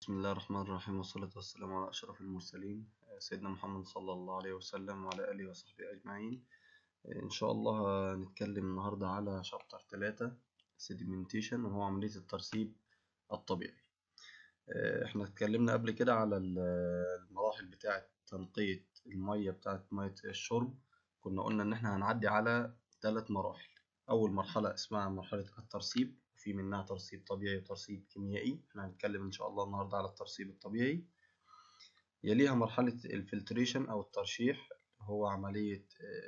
بسم الله الرحمن الرحيم والصلاة والسلام على أشرف المرسلين سيدنا محمد صلى الله عليه وسلم وعلى آله وصحبه أجمعين إن شاء الله هنتكلم النهاردة على شابتر 3 sedimentation وهو عملية الترسيب الطبيعي احنا اتكلمنا قبل كده على المراحل بتاعة تنقية المية بتاعة مية الشرب كنا قلنا إن احنا هنعدي على ثلاث مراحل أول مرحلة اسمها مرحلة الترسيب في منها ترسيب طبيعي وترسيب كيميائي احنا هنتكلم ان شاء الله النهارده على الترسيب الطبيعي يليها مرحلة الفلتريشن او الترشيح هو عملية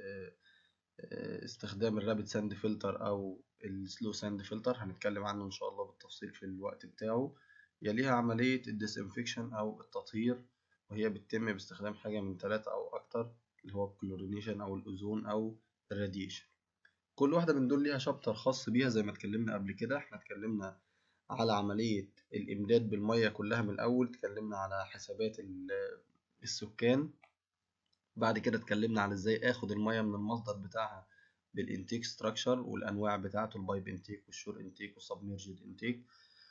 استخدام الرابد ساند فلتر او السلو ساند فلتر هنتكلم عنه ان شاء الله بالتفصيل في الوقت بتاعه يليها عملية الديسانفكشن او التطهير وهي بتتم باستخدام حاجة من ثلاثة او اكتر اللي هو الكلورينيشن او الاوزون او الراديشن كل واحدة من دول ليها شابتر خاص بيها زي ما اتكلمنا قبل كده احنا اتكلمنا على عملية الإمداد بالمية كلها من الأول اتكلمنا على حسابات السكان بعد كده اتكلمنا على ازاي اخد المية من المصدر بتاعها بالانتيك ستراكشر والانواع بتاعته البايب انتيك والشور انتيك والسبميرجد انتيك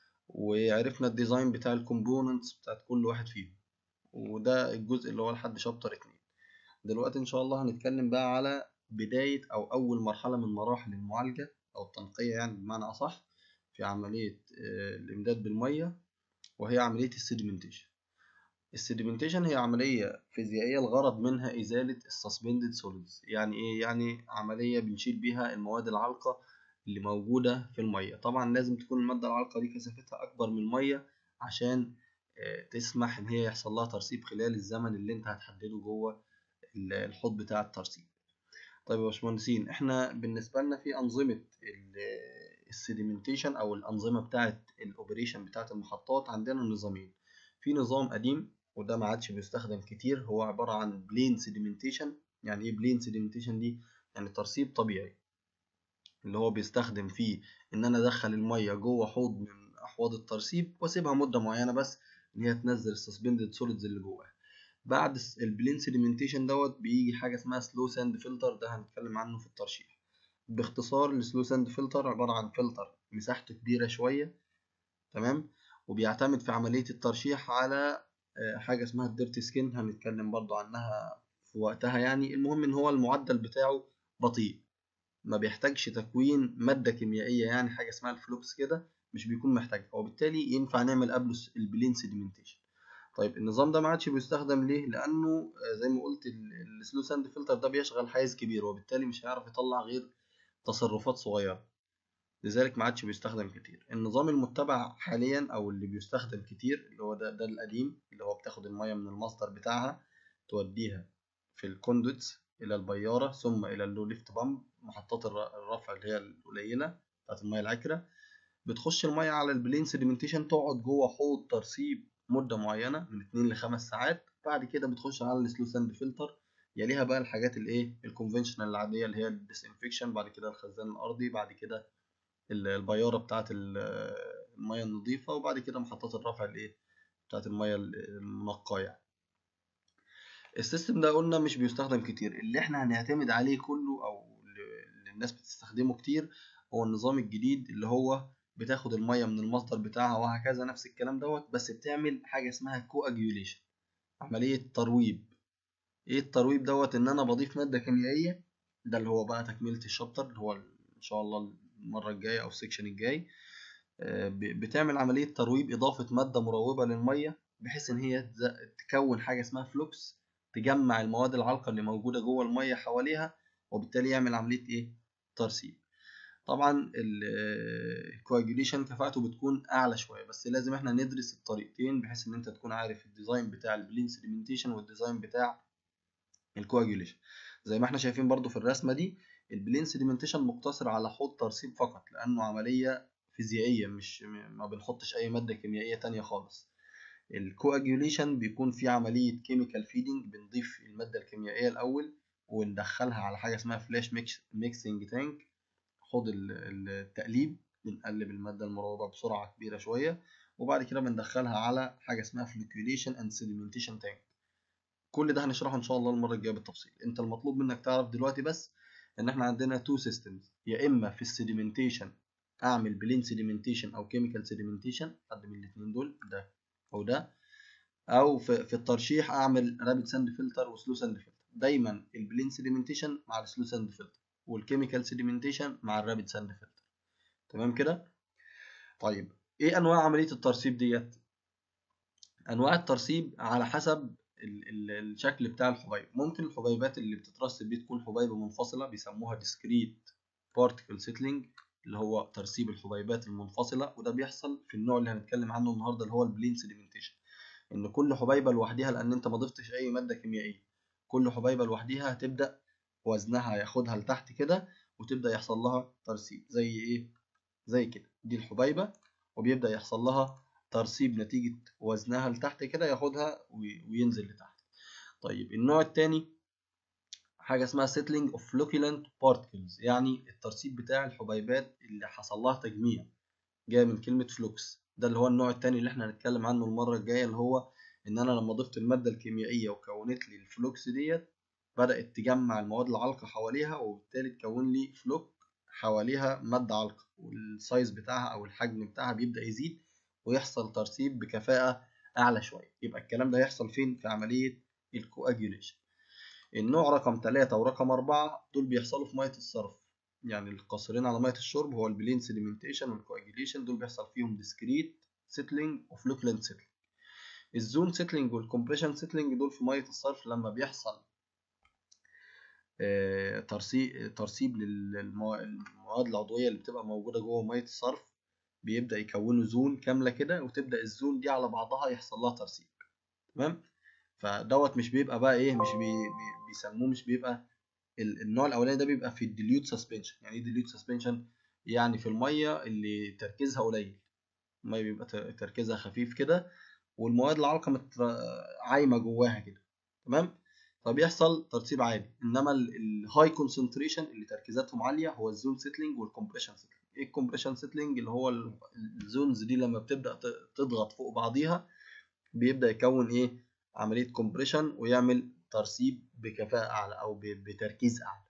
وعرفنا الديزاين بتاع الكومبوننتس بتاعت كل واحد فيهم وده الجزء اللي هو لحد شابتر اتنين دلوقتي ان شاء الله هنتكلم بقى على بداية أو أول مرحلة من مراحل المعالجة أو التنقية يعني بمعنى أصح في عملية الإمداد بالمية وهي عملية السيديمنتيشن السيديمنتيشن هي عملية فيزيائية الغرض منها إزالة السسبندد سوليدز يعني إيه؟ يعني عملية بنشيل بيها المواد العالقة اللي موجودة في المية طبعا لازم تكون المادة العالقة دي كثافتها أكبر من المية عشان تسمح إن هي يحصل لها ترسيب خلال الزمن اللي أنت هتحدده جوه الحوض بتاع الترسيب طيب يا باشمهندسين احنا بالنسبه لنا في انظمه السيديمنتيشن او الانظمه بتاعه الاوبريشن بتاعه المحطات عندنا نظامين في نظام قديم وده ما عادش بيستخدم كتير هو عباره عن بلين سيديمنتيشن يعني ايه بلين سيديمنتيشن دي يعني ترسيب طبيعي اللي هو بيستخدم فيه ان انا ادخل الميه جوه حوض من احواض الترسيب واسيبها مده معينه بس ان هي تنزل السسبندد سوليدز اللي جواها بعد البلين سيديمنتيشن دوت بيجي حاجه اسمها سلو ساند فلتر ده هنتكلم عنه في الترشيح باختصار السلو ساند فلتر عباره عن فلتر مساحته كبيره شويه تمام وبيعتمد في عمليه الترشيح على حاجه اسمها الديرتي سكين هنتكلم برضو عنها في وقتها يعني المهم ان هو المعدل بتاعه بطيء ما بيحتاجش تكوين ماده كيميائيه يعني حاجه اسمها الفلوكس كده مش بيكون محتاجها وبالتالي ينفع نعمل قبله البلين سيديمنتيشن طيب النظام ده ما عادش بيستخدم ليه لانه زي ما قلت السلو ساند فلتر ده بيشغل حيز كبير وبالتالي مش هيعرف يطلع غير تصرفات صغيره لذلك ما عادش بيستخدم كتير النظام المتبع حاليا او اللي بيستخدم كتير اللي هو ده ده القديم اللي هو بتاخد الميه من المصدر بتاعها توديها في الكوندوتس الى البياره ثم الى اللو ليفت بامب محطات الرفع اللي هي القليله بتاعت الميه العكره بتخش الميه على البلين سيديمنتيشن تقعد جوه حوض ترسيب مدة معينة من اتنين لخمس ساعات بعد كده بتخش على السلو ساند فلتر يليها بقى الحاجات الايه الكونفنشنال العادية اللي هي الديسانفكشن بعد كده الخزان الأرضي بعد كده البيارة بتاعة المية النظيفة وبعد كده محطات الرفع الايه بتاعة المية المنقاة السيستم ده قلنا مش بيستخدم كتير اللي احنا هنعتمد عليه كله او اللي الناس بتستخدمه كتير هو النظام الجديد اللي هو بتاخد الميه من المصدر بتاعها وهكذا نفس الكلام دوت بس بتعمل حاجه اسمها كواجيوليشن عمليه ترويب ايه الترويب دوت ان انا بضيف ماده كيميائيه ده اللي هو بقى تكمله الشابتر اللي هو ان شاء الله المره الجايه او السكشن الجاي بتعمل عمليه ترويب اضافه ماده مروبه للميه بحيث ان هي تكون حاجه اسمها فلوكس تجمع المواد العالقه اللي موجوده جوه الميه حواليها وبالتالي يعمل عمليه ايه ترسيب طبعا الكواجوليشن كفاءته بتكون اعلى شويه بس لازم احنا ندرس الطريقتين بحيث ان انت تكون عارف الديزاين بتاع البلين سيديمنتيشن والديزاين بتاع الكواجوليشن زي ما احنا شايفين برضو في الرسمه دي البلين سيديمنتيشن مقتصر على حوض ترسيب فقط لانه عمليه فيزيائيه مش ما بنحطش اي ماده كيميائيه تانية خالص الكواجوليشن بيكون في عمليه كيميكال فيدنج بنضيف الماده الكيميائيه الاول وندخلها على حاجه اسمها فلاش ميكسنج تانك حوض التقليب بنقلب المادة المروبة بسرعة كبيرة شوية وبعد كده بندخلها على حاجة اسمها flocculation and sedimentation tank كل ده هنشرحه ان شاء الله المرة الجاية بالتفصيل انت المطلوب منك تعرف دلوقتي بس ان احنا عندنا تو systems يا اما في السيديمنتيشن اعمل بلين سيديمنتيشن او كيميكال سيديمنتيشن حد من الاثنين دول ده او ده او في, في الترشيح اعمل رابid ساند فلتر وسلو ساند فلتر دايما البلين سيديمنتيشن مع السلو ساند فلتر والكيميكال سيديمنتيشن مع الرابد ساند فلتر تمام كده طيب ايه انواع عمليه الترسيب ديت انواع الترسيب على حسب ال ال الشكل بتاع الحبيب ممكن الحبيبات اللي بتترسب دي تكون حبيبه منفصله بيسموها discrete particle settling اللي هو ترسيب الحبيبات المنفصله وده بيحصل في النوع اللي هنتكلم عنه النهارده اللي هو البلين سيديمنتيشن ان كل حبيبه لوحدها لان انت ما ضفتش اي ماده كيميائيه كل حبيبه لوحدها هتبدا وزنها ياخدها لتحت كده وتبدا يحصل لها ترسيب زي ايه زي كده دي الحبيبه وبيبدا يحصل لها ترسيب نتيجه وزنها لتحت كده ياخدها وينزل لتحت طيب النوع الثاني حاجه اسمها settling of flocculent particles يعني الترسيب بتاع الحبيبات اللي حصل لها تجميع جايه من كلمه فلوكس ده اللي هو النوع الثاني اللي احنا هنتكلم عنه المره الجايه اللي هو ان انا لما ضفت الماده الكيميائيه وكونت لي الفلوكس ديت بدات تجمع المواد العالقه حواليها وبالتالي تكون لي فلوك حواليها ماده عالقه والسايز بتاعها او الحجم بتاعها بيبدا يزيد ويحصل ترسيب بكفاءه اعلى شويه يبقى الكلام ده يحصل فين في عمليه الكواجيوليشن النوع رقم 3 ورقم 4 دول بيحصلوا في ميه الصرف يعني القاصرين على ميه الشرب هو البلين سيديمنتيشن والكواجيوليشن دول بيحصل فيهم ديسكريت سيتلينج وفلوكلنت سيتلينج الزون سيتلينج والكومبريشن سيتلينج دول في ميه الصرف لما بيحصل ترسيب ترسيب للمواد العضويه اللي بتبقى موجوده جوه ميه الصرف بيبدا يكونوا زون كامله كده وتبدا الزون دي على بعضها يحصل لها ترسيب تمام فدوت مش بيبقى بقى ايه مش بي بيسموه مش بيبقى النوع الاولاني ده بيبقى في الديليوت سسبنشن يعني ايه ديليوت سسبنشن يعني في الميه اللي تركيزها قليل الميه بيبقى تركيزها خفيف كده والمواد العالقه عايمه جواها كده تمام فبيحصل ترسيب عادي انما الهاي كونسنتريشن اللي تركيزاتهم عاليه هو الزون سيتلينج والكمبريشن سيتلينج ايه الكمبريشن سيتلينج اللي هو الزونز دي لما بتبدا تضغط فوق بعضيها بيبدا يكون ايه عمليه كومبريشن ويعمل ترسيب بكفاءه اعلى او بتركيز اعلى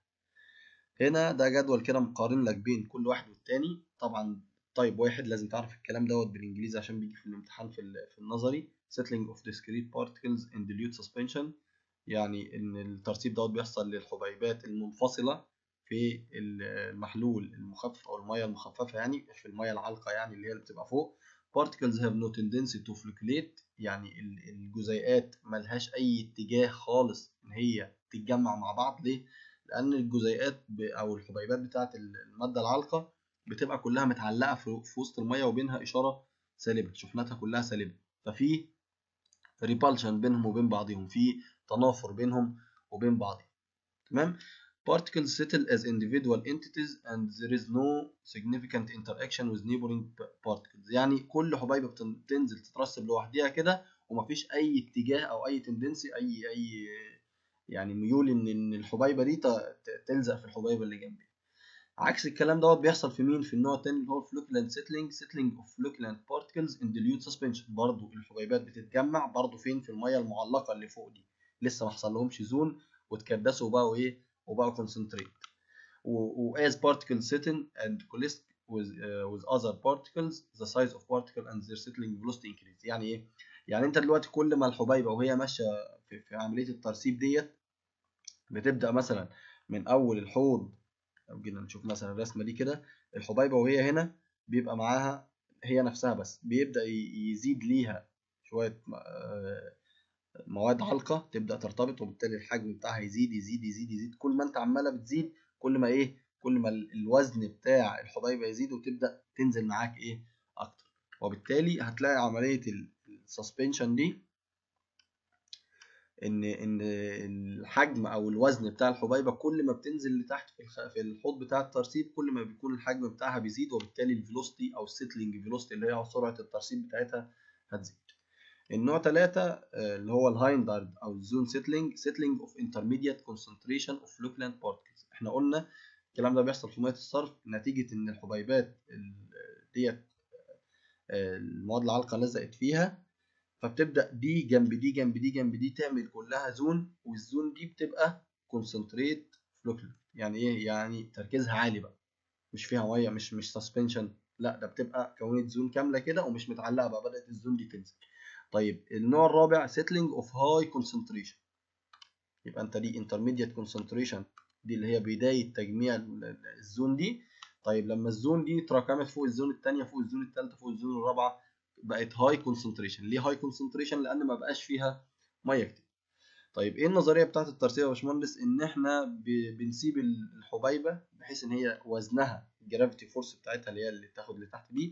هنا ده جدول كده مقارن لك بين كل واحد والتاني طبعا طيب واحد لازم تعرف الكلام دوت بالانجليزي عشان بيجي في الامتحان في, في النظري settling of discrete particles in dilute suspension يعني ان الترسيب دوت بيحصل للحبيبات المنفصله في المحلول المخفف او الميه المخففه يعني في الميه العالقه يعني اللي هي اللي بتبقى فوق particles have no tendency to flocculate يعني الجزيئات ملهاش اي اتجاه خالص ان هي تتجمع مع بعض ليه لان الجزيئات او الحبيبات بتاعه الماده العالقه بتبقى كلها متعلقه في وسط الميه وبينها اشاره سالبه شحناتها كلها سالبه ففي ريبالشن بينهم وبين بعضهم في تنافر بينهم وبين بعضهم تمام particles settle as individual entities and there is no significant interaction with neighboring particles يعني كل حبيبه بتنزل تترسب لوحدها كده ومفيش اي اتجاه او اي تندنسي اي اي يعني ميول ان ان الحبيبه دي تلزق في الحبيبه اللي جنبها عكس الكلام دوت بيحصل في مين في النوع الثاني اللي هو flocculant settling settling of flocculant particles in dilute suspension برضو الحبيبات بتتجمع برضو فين في الميه المعلقه اللي فوق دي لسه ما حصلهمش زون وتكدسوا وبقوا ايه وبقوا concentrate و as particles settle and coalesce with, uh, with other particles the size of particle and their settling velocity increase يعني ايه يعني انت دلوقتي كل ما الحبيبه وهي ماشيه في, في عمليه الترسيب ديت بتبدا مثلا من اول الحوض لو جينا نشوف مثلا الرسمه دي كده الحبيبه وهي هنا بيبقى معاها هي نفسها بس بيبدا يزيد ليها شويه مواد عالقه تبدا ترتبط وبالتالي الحجم بتاعها يزيد يزيد يزيد يزيد كل ما انت عماله بتزيد كل ما ايه كل ما الوزن بتاع الحبيبه يزيد وتبدا تنزل معاك ايه اكتر وبالتالي هتلاقي عمليه السسبنشن دي ان ان الحجم او الوزن بتاع الحبيبه كل ما بتنزل لتحت في في الحوض بتاع الترسيب كل ما بيكون الحجم بتاعها بيزيد وبالتالي الفيلوسيتي او السيتلينج فيلوسيتي اللي هي سرعه الترسيب بتاعتها هتزيد النوع 3 اللي هو الهايندارد او الزون سيتلينج سيتلينج اوف انترميديت كونسنتريشن اوف فلوكلانت بارتكلز احنا قلنا الكلام ده بيحصل في ميه الصرف نتيجه ان الحبيبات ديت المواد العالقه لزقت فيها فبتبدا دي جنب دي جنب دي جنب دي تعمل كلها زون والزون دي بتبقى كونسنتريت فلوكلانت يعني ايه يعني تركيزها عالي بقى مش فيها ميه مش مش سسبنشن لا ده بتبقى كونت زون كامله كده ومش متعلقه بقى بدات الزون دي تنزل طيب النوع الرابع settling of high concentration يبقى انت دي intermediate concentration دي اللي هي بداية تجميع الزون دي طيب لما الزون دي اتراكمت فوق الزون الثانيه فوق الزون الثالثه فوق الزون الرابعه بقت هاي كونسنتريشن ليه هاي كونسنتريشن لان ما بقاش فيها ميه كتير طيب ايه النظريه بتاعت الترسيب يا باشمهندس ان احنا بنسيب الحبيبه بحيث ان هي وزنها الجرافيتي فورس بتاعتها اللي هي اللي تاخد اللي تحت دي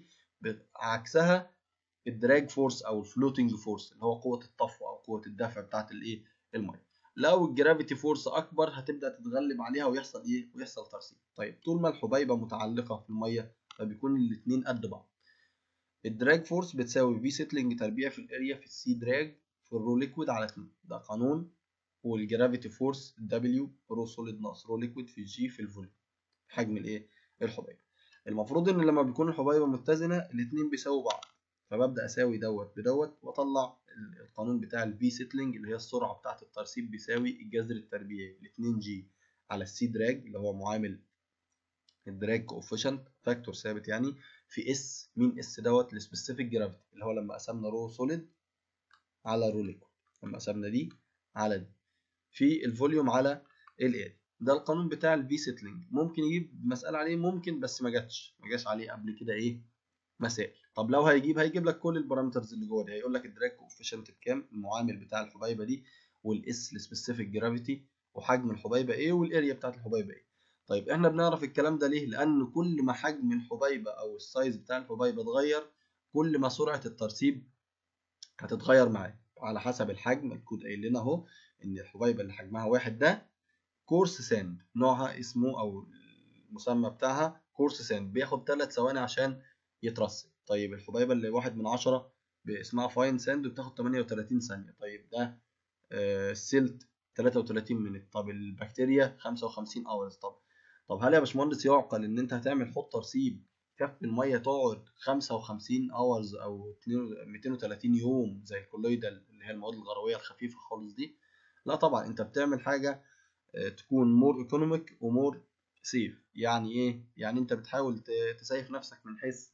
عكسها الدراج فورس او الفلوتنج فورس اللي هو قوه الطفو او قوه الدفع بتاعت الايه الميه لو الجرافيتي فورس اكبر هتبدا تتغلب عليها ويحصل ايه ويحصل ترسيب طيب طول ما الحبيبه متعلقه في الميه فبيكون الاثنين قد بعض الدراج فورس بتساوي في سيتلينج تربيع في الاريا في السي دراج في الرو ليكويد على 2 ده قانون والجرافيتي فورس دبليو رو سوليد ناقص رو ليكويد في جي في الفوليوم حجم الايه الحبيبه المفروض ان لما بيكون الحبيبه متزنه الاثنين بيساووا بعض فببدا اساوي دوت بدوت واطلع القانون بتاع الفي سيتلينج اللي هي السرعه بتاعه الترسيب بيساوي الجذر التربيعي ل 2 جي على السي دراج اللي هو معامل الدراج كوفيشنت فاكتور ثابت يعني في اس مين اس دوت السبيسيفيك جرافيتي اللي هو لما قسمنا رو سوليد على رو ليكويد لما قسمنا دي على دي في الفوليوم على الاريا ده القانون بتاع الفي سيتلينج ممكن يجيب مسألة عليه ممكن بس ما جاتش ما جاش عليه قبل كده ايه مسائل طب لو هيجيب هيجيب لك كل البارامترز اللي جوه دي هيقول لك الدراج كوفيشنت بكام المعامل بتاع الحبيبه دي والاس السبيسيفيك جرافيتي وحجم الحبيبه ايه والاريا بتاعت الحبيبه ايه طيب احنا بنعرف الكلام ده ليه لان كل ما حجم الحبيبه او السايز بتاع الحبيبه اتغير كل ما سرعه الترسيب هتتغير معاه على حسب الحجم الكود قايل لنا اهو ان الحبيبه اللي حجمها واحد ده كورس ساند نوعها اسمه او المسمى بتاعها كورس ساند بياخد 3 ثواني عشان يترسب طيب الحبيبه اللي واحد من عشرة اسمها فاين ساند وبتاخد 38 ثانيه طيب ده آه السلت 33 منت طب البكتيريا 55 اورز طب طب هل يا باشمهندس يعقل ان انت هتعمل حوض ترسيب كف الميه تقعد 55 اورز او 230 يوم زي الكولويدال اللي هي المواد الغرويه الخفيفه خالص دي لا طبعا انت بتعمل حاجه تكون مور ايكونوميك ومور سيف يعني ايه يعني انت بتحاول تسيف نفسك من حيث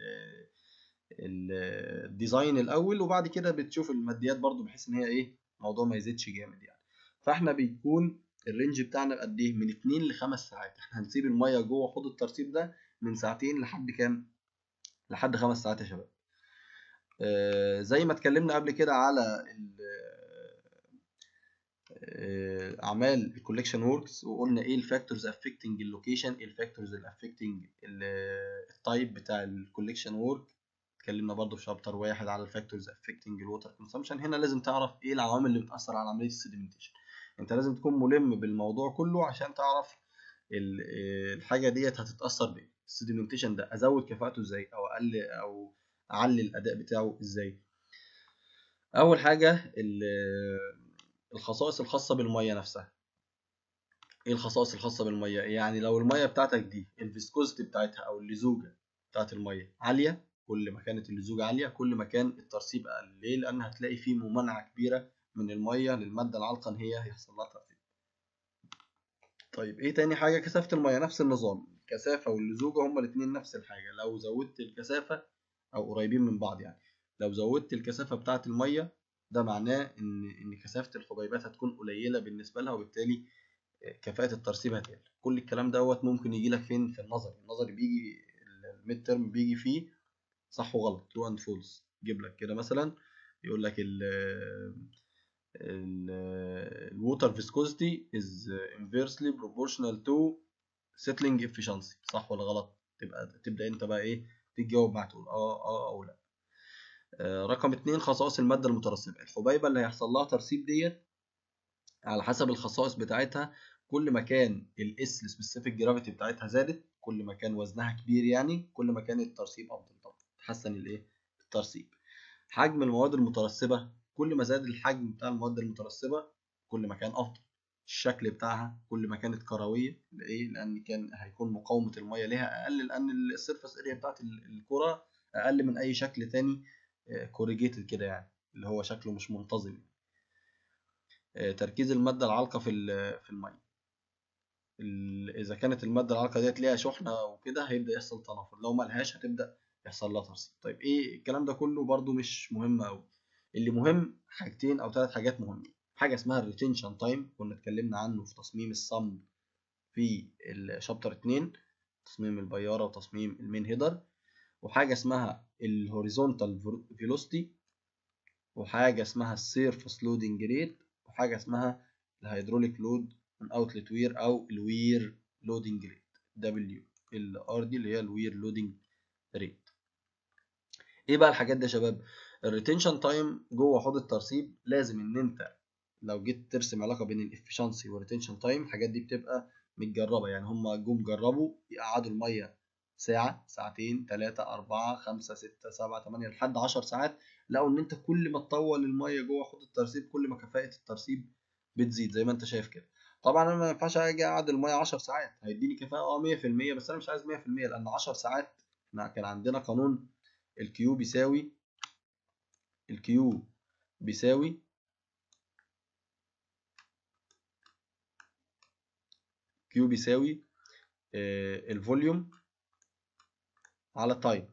الديزاين الاول وبعد كده بتشوف الماديات برضو بحيث ان هي ايه الموضوع ما يزيدش جامد يعني فاحنا بيكون الرينج بتاعنا قد ايه من 2 ل 5 ساعات احنا هنسيب الميه جوه حوض الترسيب ده من ساعتين لحد كام لحد 5 ساعات يا شباب آه زي ما اتكلمنا قبل كده على اعمال الكوليكشن وركس وقلنا ايه الفاكتورز افكتنج اللوكيشن ايه الفاكتورز اللي افكتنج التايب بتاع الكوليكشن ورك اتكلمنا برضو في شابتر واحد على الفاكتورز افكتنج الووتر كونسامشن هنا لازم تعرف ايه العوامل اللي بتاثر على عمليه السيديمنتيشن انت لازم تكون ملم بالموضوع كله عشان تعرف الحاجه ديت هتتاثر بايه السيديمنتيشن ده ازود كفاءته ازاي او اقل او اعلي الاداء بتاعه ازاي اول حاجه الخصائص الخاصة بالمية نفسها ايه الخصائص الخاصة بالمية يعني لو المية بتاعتك دي الفيسكوزيتي بتاعتها او اللزوجة بتاعت المية عالية كل ما كانت اللزوجة عالية كل ما كان الترسيب اقل ليه لان هتلاقي فيه ممانعة كبيرة من المية للمادة العالقة ان هي هيحصل لها ترسيب طيب ايه تاني حاجة كثافة المية نفس النظام الكثافة واللزوجة هما الاتنين نفس الحاجة لو زودت الكثافة او قريبين من بعض يعني لو زودت الكثافة بتاعت المية ده معناه ان ان كثافه الحبيبات هتكون قليله بالنسبه لها وبالتالي كفاءه الترسيب هتقل كل الكلام دوت ممكن يجي لك فين في النظري النظري بيجي الميد ترم بيجي فيه صح وغلط ترو اند فولس يجيب لك كده مثلا يقول لك ال الووتر فيسكوزيتي از انفيرسلي بروبورشنال تو سيتلينج efficiency صح ولا غلط تبقى تبدا انت بقى ايه تجاوب معاه تقول اه اه او لا رقم اتنين خصائص المادة المترسبة الحبيبة اللي هيحصل لها ترسيب ديت على حسب الخصائص بتاعتها كل ما كان الاس السبيسيفيك جرافيتي بتاعتها زادت كل ما كان وزنها كبير يعني كل ما كان الترسيب افضل طبعا تحسن الايه الترسيب حجم المواد المترسبة كل ما زاد الحجم بتاع المواد المترسبة كل ما كان افضل الشكل بتاعها كل ما كانت كروية لإيه؟ لأن كان هيكون مقاومة المية ليها أقل لأن السيرفس اريا بتاعت الكرة أقل من أي شكل تاني كوريجيتد كده يعني اللي هو شكله مش منتظم تركيز المادة العالقة في في المية إذا كانت المادة العالقة ديت ليها شحنة وكده هيبدأ يحصل تنافر لو ملهاش هتبدأ يحصل لها ترسيب طيب إيه الكلام ده كله برضو مش مهم أوي اللي مهم حاجتين او ثلاث حاجات مهمين حاجه اسمها الريتنشن تايم كنا اتكلمنا عنه في تصميم الصمد في الشابتر 2 تصميم البياره وتصميم المين هيدر وحاجه اسمها الهوريزونتال فيلوسيتي وحاجه اسمها السيرفس لودنج ريت وحاجه اسمها الهيدروليك لود من اوتلت وير او الوير لودنج ريت دبليو الار دي اللي هي الوير لودنج ريت ايه بقى الحاجات دي يا شباب الريتنشن تايم جوه حوض الترسيب لازم ان انت لو جيت ترسم علاقه بين الافشنسي والريتنشن تايم الحاجات دي بتبقى متجربه يعني هم جم جربوا يقعدوا الميه ساعه ساعتين ثلاثة أربعة خمسة ستة سبعة ثمانية لحد 10 ساعات لقوا ان انت كل ما تطول الميه جوه حوض الترسيب كل ما كفاءه الترسيب بتزيد زي ما انت شايف كده طبعا انا ما ينفعش اجي اقعد الميه 10 ساعات هيديني كفاءه اه 100% بس انا مش عايز 100% لان 10 ساعات احنا كان عندنا قانون الكيو بيساوي الكيو بيساوي كيو بيساوي آه الفوليوم على التايم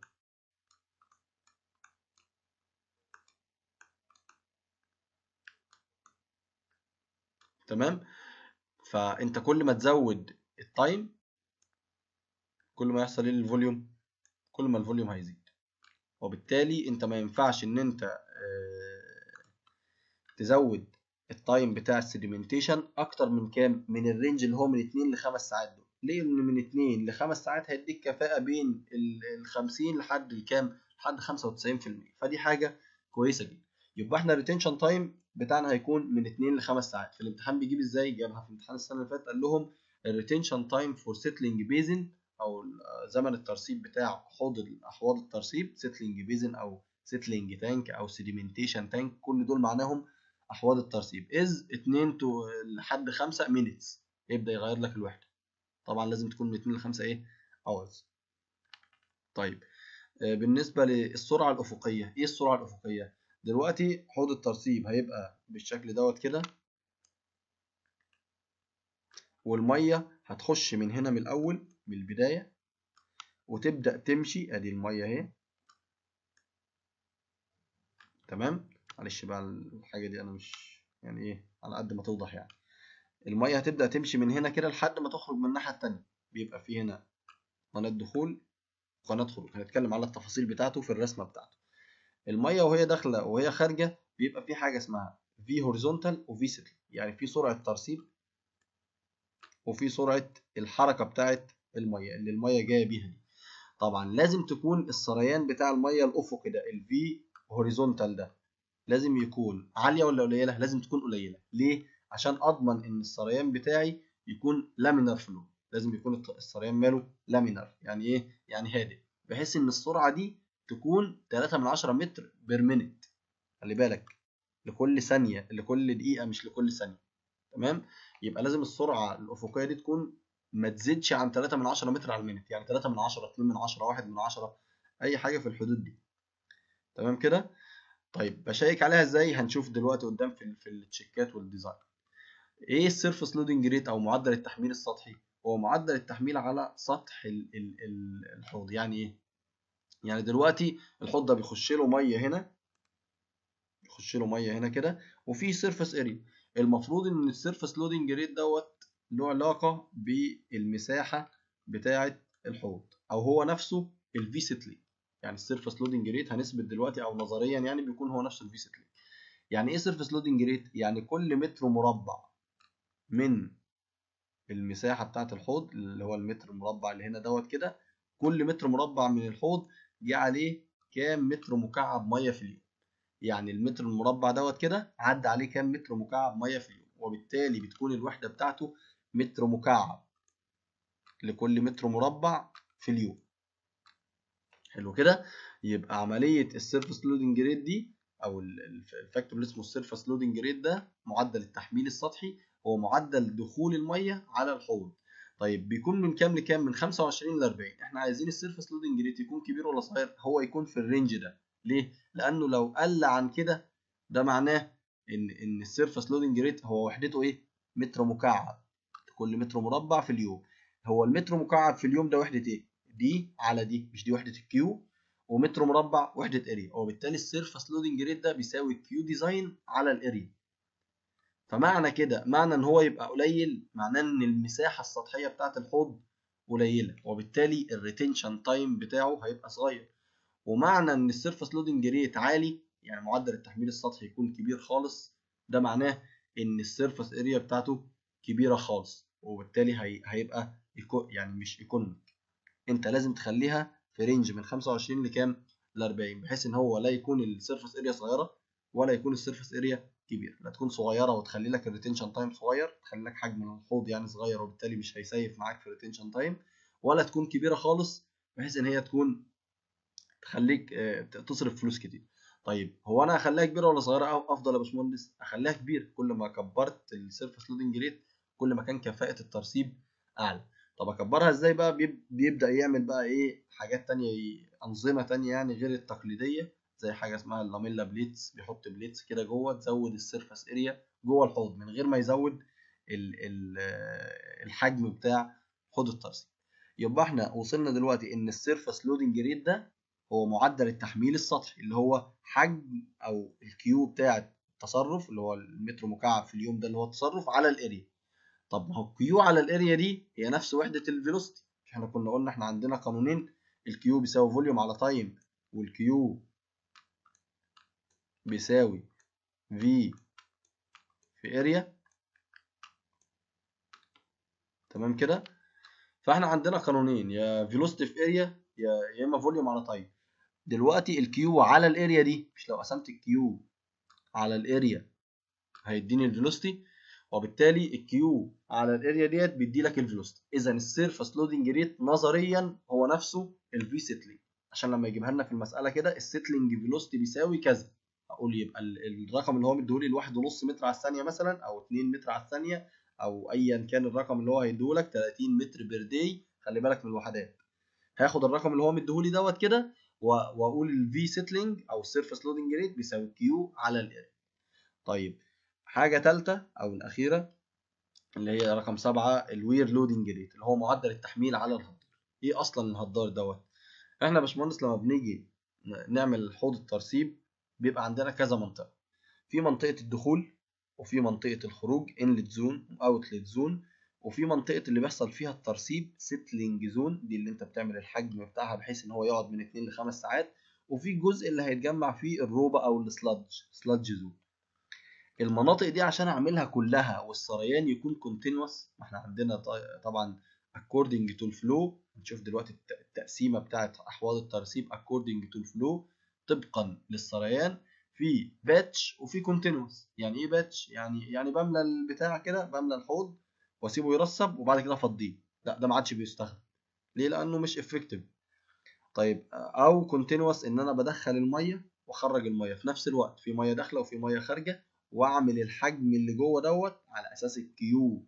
تمام فانت كل ما تزود التايم كل ما يحصل ايه للفوليوم كل ما الفوليوم هيزيد وبالتالي انت ما ينفعش ان انت اه تزود التايم بتاع السيديمنتيشن اكتر من كام من الرينج اللي هو من 2 ل 5 ساعات دول ليه ان من 2 ل 5 ساعات هيديك كفاءه بين ال 50 لحد الكام لحد 95% فدي حاجه كويسه جدا يبقى احنا الريتنشن تايم بتاعنا هيكون من 2 ل 5 ساعات في الامتحان بيجيب ازاي جابها في امتحان السنه اللي فاتت قال لهم الريتنشن تايم فور سيتلينج بيزن او زمن الترسيب بتاع حوض احواض الترسيب سيتلينج بيزن او سيتلينج تانك او سيديمنتيشن تانك كل دول معناهم احواض الترسيب از 2 تو لحد 5 مينتس يبدا يغير لك الوحده طبعا لازم تكون من 2 ل 5 ايه اورز طيب بالنسبه للسرعه الافقيه ايه السرعه الافقيه دلوقتي حوض الترسيب هيبقى بالشكل دوت كده والميه هتخش من هنا من الاول من البدايه وتبدا تمشي ادي الميه اهي تمام معلش بقى الحاجه دي انا مش يعني ايه على قد ما توضح يعني الميه هتبدا تمشي من هنا كده لحد ما تخرج من الناحيه التانية بيبقى في هنا قناه دخول وقناه خروج هنتكلم على التفاصيل بتاعته في الرسمه بتاعته الميه وهي داخله وهي خارجه بيبقى في حاجه اسمها في هوريزونتال وفي سيتل يعني في سرعه ترسيب وفي سرعه الحركه بتاعه الميه اللي الميه جايه بيها دي طبعا لازم تكون السريان بتاع الميه الافقي ده الفي هوريزونتال ده لازم يكون عاليه ولا قليله لازم تكون قليله ليه عشان اضمن ان السريان بتاعي يكون لامينار فلو لازم يكون السريان ماله لامينار يعني ايه يعني هادئ بحيث ان السرعه دي تكون 3 من 10 متر بير مينت خلي بالك لكل ثانيه لكل دقيقه مش لكل ثانيه تمام يبقى لازم السرعه الافقيه دي تكون ما تزيدش عن 3 من 10 متر على المينت يعني 3 من 10 2 من 10 1 من 10 اي حاجه في الحدود دي تمام كده طيب بشيك عليها ازاي هنشوف دلوقتي قدام في في التشيكات والديزاين ايه السيرفس لودنج ريت او معدل التحميل السطحي هو معدل التحميل على سطح ال ال ال الحوض يعني ايه يعني دلوقتي الحوض ده بيخش له ميه هنا بيخش له ميه هنا كده وفي سيرفس اريا المفروض ان السيرفس لودنج ريت دوت له علاقه بالمساحه بتاعه الحوض او هو نفسه الفي سيتلي يعني السيرفس لودنج ريت هنثبت دلوقتي او نظريا يعني بيكون هو نفسه الفي سيتلي يعني ايه سيرفس لودنج ريت يعني كل متر مربع من المساحه بتاعه الحوض اللي هو المتر المربع اللي هنا دوت كده كل متر مربع من الحوض جه عليه كام متر مكعب ميه في اليوم يعني المتر المربع دوت كده عدى عليه كام متر مكعب ميه في اليوم وبالتالي بتكون الوحده بتاعته متر مكعب لكل متر مربع في اليوم حلو كده يبقى عمليه السيرفس لودنج ريت دي او الفاكتور اللي اسمه السيرفس لودنج ريت ده معدل التحميل السطحي هو معدل دخول الميه على الحوض طيب بيكون من كام لكام من 25 ل 40 احنا عايزين السيرفس لودنج ريت يكون كبير ولا صغير هو يكون في الرينج ده ليه لانه لو قل عن كده ده معناه ان ان السيرفس لودنج ريت هو وحدته ايه متر مكعب كل متر مربع في اليوم هو المتر مكعب في اليوم ده وحده ايه دي على دي مش دي وحده الكيو ومتر مربع وحده اريا وبالتالي السيرفس لودنج ريت ده بيساوي كيو ديزاين على الاريا فمعنى كده معنى ان هو يبقى قليل معناه ان المساحه السطحيه بتاعه الحوض قليله وبالتالي الريتنشن تايم بتاعه هيبقى صغير ومعنى ان السيرفس لودنج ريت عالي يعني معدل التحميل السطحي يكون كبير خالص ده معناه ان السيرفس اريا بتاعته كبيره خالص وبالتالي هي... هيبقى يعني مش ايكونوميك انت لازم تخليها في رينج من 25 لكام ل 40 بحيث ان هو لا يكون السيرفس اريا صغيره ولا يكون السيرفس اريا كبير لا تكون صغيره وتخلي لك الريتنشن تايم صغير تخلي لك حجم الحوض يعني صغير وبالتالي مش هيسيف معاك في الريتنشن تايم ولا تكون كبيره خالص بحيث ان هي تكون تخليك تصرف فلوس كتير طيب هو انا اخليها كبيره ولا صغيره او افضل يا باشمهندس اخليها كبيره كل ما كبرت السيرفس لودنج ريت كل ما كان كفاءه الترسيب اعلى طب اكبرها ازاي بقى بيبدا يعمل بقى ايه حاجات تانية انظمه تانية يعني غير التقليديه زي حاجه اسمها اللاميلا بليتس بيحط بليتس كده جوه تزود السيرفس اريا جوه الحوض من غير ما يزود ال ال الحجم بتاع حوض الترسيب يبقى احنا وصلنا دلوقتي ان السيرفس لودنج ريت ده هو معدل التحميل السطحي اللي هو حجم او الكيو بتاع التصرف اللي هو المتر مكعب في اليوم ده اللي هو التصرف على الاريا طب ما هو الكيو على الاريا دي هي نفس وحده الفيلوسيتي احنا كنا قلنا احنا عندنا قانونين الكيو بيساوي فوليوم على تايم والكيو بيساوي في في اريا تمام كده فاحنا عندنا قانونين يا فيلوسيتي في اريا يا يا اما فوليوم على تايم دلوقتي الكيو على الاريا دي مش لو قسمت الكيو على الاريا هيديني الفيلوسيتي وبالتالي الكيو على الاريا ديت بيدي لك الفيلوسيتي اذا السيرفس لودنج ريت نظريا هو نفسه الفي سيتلينج عشان لما يجيبها لنا في المساله كده السيتلينج فيلوسيتي بيساوي كذا اقول يبقى الرقم اللي هو مديهولي الواحد ونص متر على الثانيه مثلا او 2 متر على الثانيه او ايا كان الرقم اللي هو هيديهولك 30 متر بير داي خلي بالك من الوحدات هاخد الرقم اللي هو مديهولي دوت كده واقول الفي سيتلينج او السيرفس لودنج ريت بيساوي كيو على الاريا طيب حاجه ثالثه او الاخيره اللي هي رقم سبعة الوير لودنج ريت اللي هو معدل التحميل على الهدار ايه اصلا الهدار دوت احنا يا باشمهندس لما بنيجي نعمل حوض الترسيب بيبقى عندنا كذا منطقه في منطقه الدخول وفي منطقه الخروج انلت زون واوتلت زون وفي منطقه اللي بيحصل فيها الترسيب سيتلينج زون دي اللي انت بتعمل الحجم بتاعها بحيث ان هو يقعد من 2 ل 5 ساعات وفي الجزء اللي هيتجمع فيه الروبه او السلادج سلادج زون المناطق دي عشان اعملها كلها والسريان يكون كونتينوس ما احنا عندنا طبعا according to الفلو هنشوف دلوقتي التقسيمه بتاعه احواض الترسيب according to الفلو طبقا للسريان في باتش وفي كونتينوس يعني ايه باتش يعني يعني بملى البتاع كده بملى الحوض واسيبه يرسب وبعد كده افضيه لا ده ما عادش بيستخدم ليه لانه مش افكتيف طيب او كونتينوس ان انا بدخل الميه واخرج الميه في نفس الوقت في ميه داخله وفي ميه خارجه واعمل الحجم اللي جوه دوت على اساس الكيو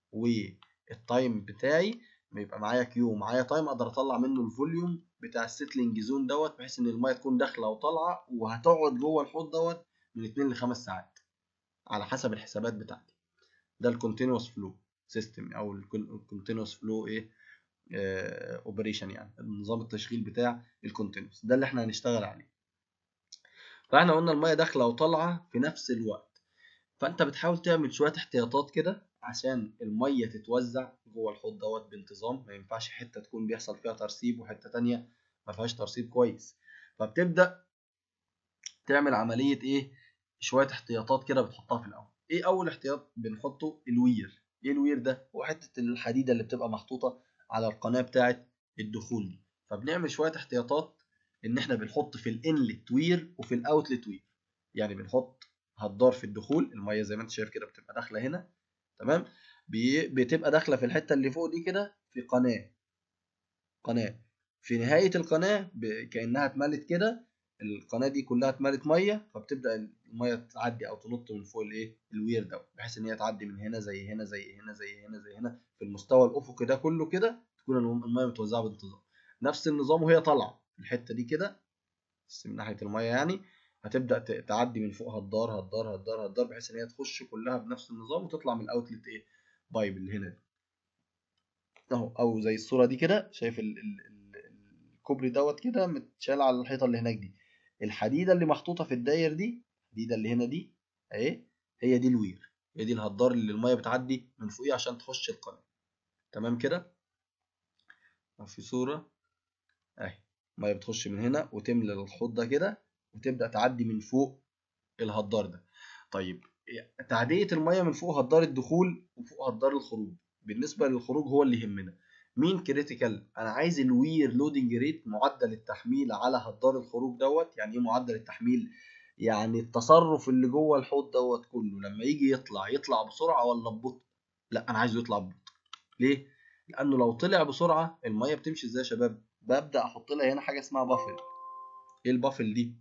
والتايم بتاعي بيبقى معايا كيو ومعايا تايم اقدر اطلع منه الفوليوم بتاع السيتلينج زون دوت بحيث ان الميه تكون داخله وطالعه وهتقعد جوه الحوض دوت من 2 ل 5 ساعات على حسب الحسابات بتاعتي ده الكونتينوس فلو سيستم او الكونتينوس فلو ايه اوبريشن آه يعني نظام التشغيل بتاع الكونتينوس ده اللي احنا هنشتغل عليه فاحنا قلنا الميه داخله وطالعه في نفس الوقت فانت بتحاول تعمل شويه احتياطات كده عشان الميه تتوزع جوه الحوض دوت بانتظام ما ينفعش حته تكون بيحصل فيها ترسيب وحته تانية ما فيهاش ترسيب كويس فبتبدا تعمل عمليه ايه شويه احتياطات كده بتحطها في الاول ايه اول احتياط بنحطه الوير ايه الوير ده هو حته الحديده اللي بتبقى محطوطه على القناه بتاعه الدخول دي فبنعمل شويه احتياطات ان احنا بنحط في الانلت وير وفي الاوتلت وير يعني بنحط هدار في الدخول الميه زي ما انت شايف كده بتبقى داخله هنا تمام بتبقى داخله في الحته اللي فوق دي كده في قناه قناه في نهايه القناه كانها اتملت كده القناه دي كلها اتملت ميه فبتبدا الميه تعدي او تنط من فوق الايه الوير ده بحيث ان هي تعدي من هنا زي هنا زي هنا زي هنا زي هنا في المستوى الافقي ده كله كده تكون الميه متوزعه بانتظام نفس النظام وهي طالعه الحته دي كده بس من ناحيه الميه يعني هتبدا تعدي من فوق هدار هدار هدار هدار بحيث ان هي تخش كلها بنفس النظام وتطلع من الاوتلت ايه بايب اللي هنا دي اهو او زي الصوره دي كده شايف الكوبري دوت كده متشال على الحيطه اللي هناك دي الحديده اللي محطوطه في الداير دي الحديده اللي هنا دي اهي هي دي الوير هي دي الهدار اللي الميه بتعدي من فوقيه عشان تخش القناه تمام كده في صوره اهي الميه بتخش من هنا وتملى الحوض ده كده وتبدا تعدي من فوق الهدار ده طيب تعديه الميه من فوق هدار الدخول وفوق هدار الخروج بالنسبه للخروج هو اللي يهمنا مين كريتيكال انا عايز الوير لودنج ريت معدل التحميل على هدار الخروج دوت يعني ايه معدل التحميل يعني التصرف اللي جوه الحوض دوت كله لما يجي يطلع يطلع بسرعه ولا ببطء لا انا عايزه يطلع ببطء ليه لانه لو طلع بسرعه الميه بتمشي ازاي يا شباب ببدا احط لها هنا حاجه اسمها بافل ايه البافل دي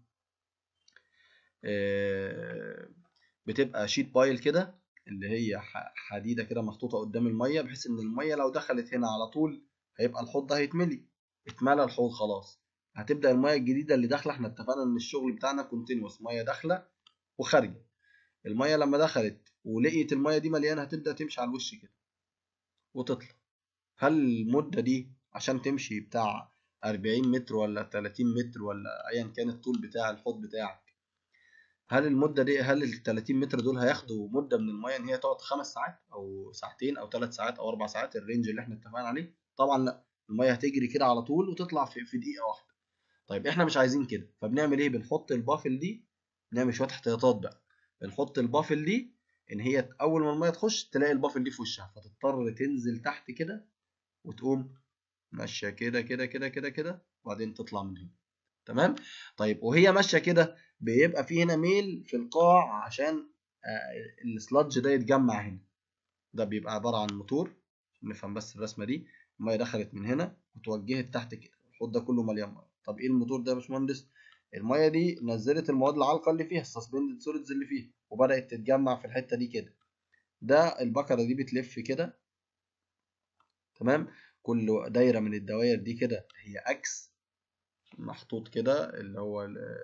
آه بتبقى شيت بايل كده اللي هي حديده كده محطوطه قدام الميه بحيث ان الميه لو دخلت هنا على طول هيبقى الحوض ده هيتملي اتملى الحوض خلاص هتبدا الميه الجديده اللي داخله احنا اتفقنا ان الشغل بتاعنا كونتينوس ميه داخله وخارجه الميه لما دخلت ولقيت الميه دي مليانه هتبدا تمشي على الوش كده وتطلع هل المده دي عشان تمشي بتاع 40 متر ولا 30 متر ولا ايا كان الطول بتاع الحوض بتاعك هل المده دي هل ال 30 متر دول هياخدوا مده من الميه ان هي تقعد خمس ساعات او ساعتين او ثلاث ساعات او اربع ساعات الرينج اللي احنا اتفقنا عليه طبعا لا الميه هتجري كده على طول وتطلع في, في دقيقه واحده طيب احنا مش عايزين كده فبنعمل ايه بنحط البافل دي نعمل شويه احتياطات بقى بنحط البافل دي ان هي اول ما الميه تخش تلاقي البافل دي في وشها فتضطر تنزل تحت كده وتقوم ماشيه كده كده كده كده كده وبعدين تطلع من هنا تمام طيب وهي ماشيه كده بيبقى في هنا ميل في القاع عشان السلادج ده يتجمع هنا ده بيبقى عباره عن موتور نفهم بس الرسمه دي الميه دخلت من هنا وتوجهت تحت كده الحوض ده كله مليان ميه طب ايه الموتور ده يا باشمهندس الميه دي نزلت المواد العالقه اللي فيها السسبندد سوليدز اللي فيها وبدات تتجمع في الحته دي كده ده البكره دي بتلف كده تمام كل دايره من الدوائر دي كده هي اكس محطوط كده اللي هو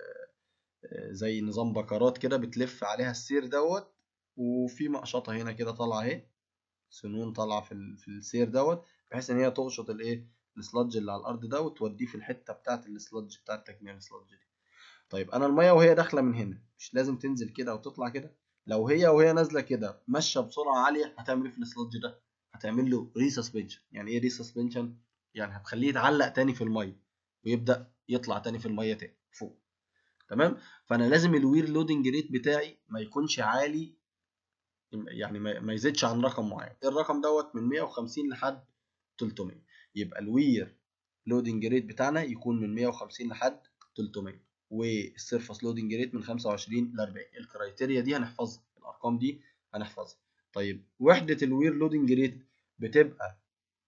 زي نظام بكرات كده بتلف عليها السير دوت وفي مقشطه هنا كده طالعه اهي سنون طالعه في, في السير دوت بحيث ان هي تقشط الايه السلادج اللي على الارض ده وتوديه في الحته بتاعه السلادج بتاعه تجميع السلادج دي طيب انا الميه وهي داخله من هنا مش لازم تنزل كده وتطلع كده لو هي وهي نازله كده ماشيه بسرعه عاليه هتعمل ايه في السلادج ده هتعمل له ريسسبنشن يعني ايه ريسسبنشن يعني هتخليه يتعلق تاني في الميه ويبدا يطلع تاني في الميه تاني فوق تمام فانا لازم الوير لودنج ريت بتاعي ما يكونش عالي يعني ما يزيدش عن رقم معين الرقم دوت من 150 لحد 300 يبقى الوير لودنج ريت بتاعنا يكون من 150 لحد 300 والسيرفس لودنج ريت من 25 ل 40 الكرايتيريا دي هنحفظها الارقام دي هنحفظها طيب وحده الوير لودنج ريت بتبقى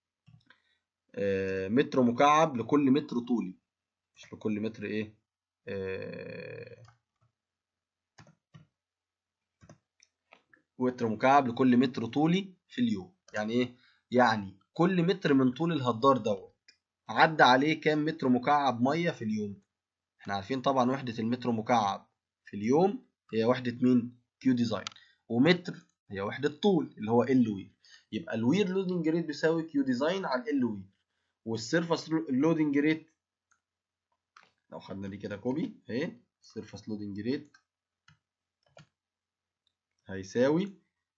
متر مكعب لكل متر طولي مش لكل متر ايه آه متر مكعب لكل متر طولي في اليوم يعني ايه يعني كل متر من طول الهدار دوت عدى عليه كام متر مكعب ميه في اليوم احنا عارفين طبعا وحده المتر مكعب في اليوم هي وحده مين كيو ديزاين ومتر هي وحده طول اللي هو ال وير يبقى الوير لودنج ريت بيساوي كيو ديزاين على ال وير والسيرفس لودنج ريت لو خدنا دي كده كوبي اهي سيرفس لودنج ريت هيساوي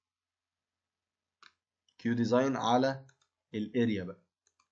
كيو ديزاين على الاريا بقى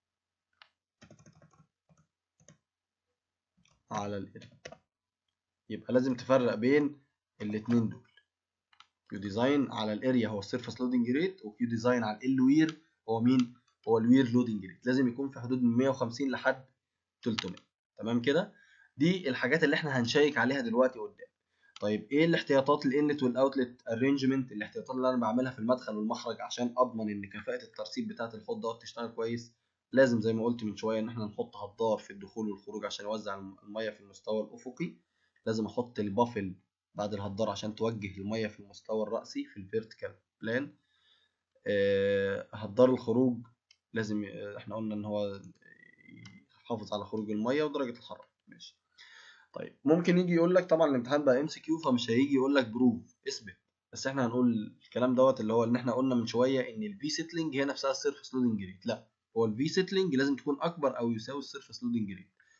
على الاريا يبقى لازم تفرق بين الاتنين دول كيو ديزاين على الاريا هو السيرفس لودنج ريت وكيو ديزاين على ال وير هو مين هو الوير لودنج ريت لازم يكون في حدود من 150 لحد 300 تمام كده دي الحاجات اللي احنا هنشيك عليها دلوقتي قدام طيب ايه الاحتياطات الانلت والاوتلت ارينجمنت الاحتياطات اللي انا بعملها في المدخل والمخرج عشان اضمن ان كفاءه الترسيب بتاعه الحوض دوت تشتغل كويس لازم زي ما قلت من شويه ان احنا نحط هدار في الدخول والخروج عشان يوزع الميه في المستوى الافقي لازم احط البافل بعد الهدار عشان توجه الميه في المستوى الرأسي في الفيرتيكال بلان أه هدار الخروج لازم احنا قلنا ان هو يحافظ على خروج الميه ودرجه الحراره ماشي طيب ممكن يجي يقول لك طبعا الامتحان بقى ام سي كيو فمش هيجي يقول لك بروف اثبت بس احنا هنقول الكلام دوت اللي هو ان احنا قلنا من شويه ان الفي سيتلينج هي نفسها السيرفس لودنج ريت لا هو الفي سيتلينج لازم تكون اكبر او يساوي السيرفس لودنج ريت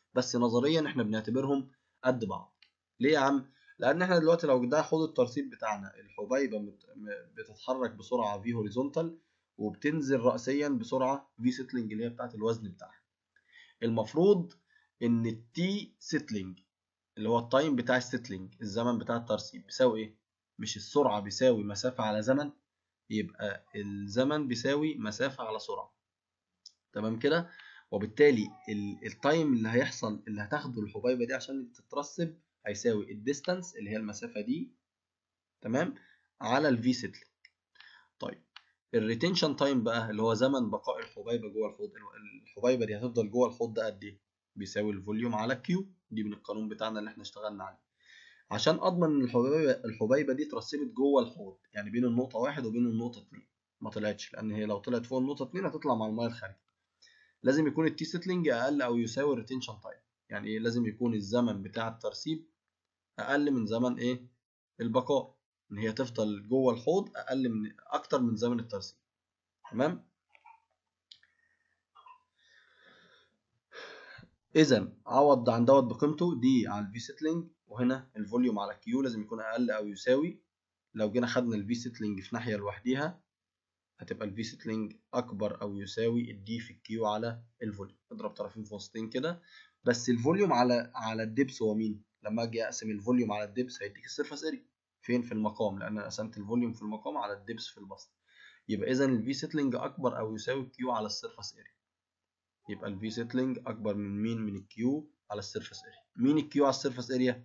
بس نظريا احنا بنعتبرهم قد بعض ليه يا عم لان احنا دلوقتي لو ده حوض الترسيب بتاعنا الحبيبه مت- م- بتتحرك بسرعه في هوريزونتال وبتنزل رأسيا بسرعه في سيتلينج اللي هي بتاعت الوزن بتاعها المفروض ان التي سيتلينج اللي هو التايم بتاع السيتلينج الزمن بتاع الترسيب بيساوي ايه مش السرعه بيساوي مسافه على زمن يبقى الزمن بيساوي مسافه على سرعه تمام كده وبالتالي ال- التايم اللي هيحصل اللي هتاخده الحبيبه دي عشان تترسب هيساوي الديستانس اللي هي المسافه دي تمام على الفي سيتلينج طيب الريتنشن تايم بقى اللي هو زمن بقاء الحبيبه جوه الحوض الحبيبه دي هتفضل جوه الحوض ده قد ايه بيساوي الفوليوم على كيو دي من القانون بتاعنا اللي احنا اشتغلنا عليه عشان اضمن ان الحبيبه الحبيبه دي اترسبت جوه الحوض يعني بين النقطه واحد وبين النقطه اتنين ما طلعتش لان هي لو طلعت فوق النقطه اتنين هتطلع مع الميه الخارجه لازم يكون التي سيتلينج اقل او يساوي الريتنشن تايم يعني ايه لازم يكون الزمن بتاع الترسيب اقل من زمن ايه البقاء ان هي تفضل جوه الحوض اقل من اكتر من زمن الترسيب تمام اذا عوض عن دوت بقيمته دي على الفي سيتلينج وهنا الفوليوم على كيو لازم يكون اقل او يساوي لو جينا خدنا الفي سيتلينج في ناحيه لوحديها هتبقى الفي سيتلينج اكبر او يساوي الدي في الكيو على الفوليوم اضرب طرفين في وسطين كده بس الفوليوم على على الدبس هو مين لما اجي اقسم الفوليوم على الدبس هيديك السيرفس اريا فين في المقام لان انا قسمت الفوليوم في المقام على الدبس في البسط يبقى اذا الفي سيتلينج اكبر او يساوي الكيو على السيرفس اريا يبقى الفي سيتلينج اكبر من مين من الكيو على السيرفس اريا مين الكيو على السيرفس اريا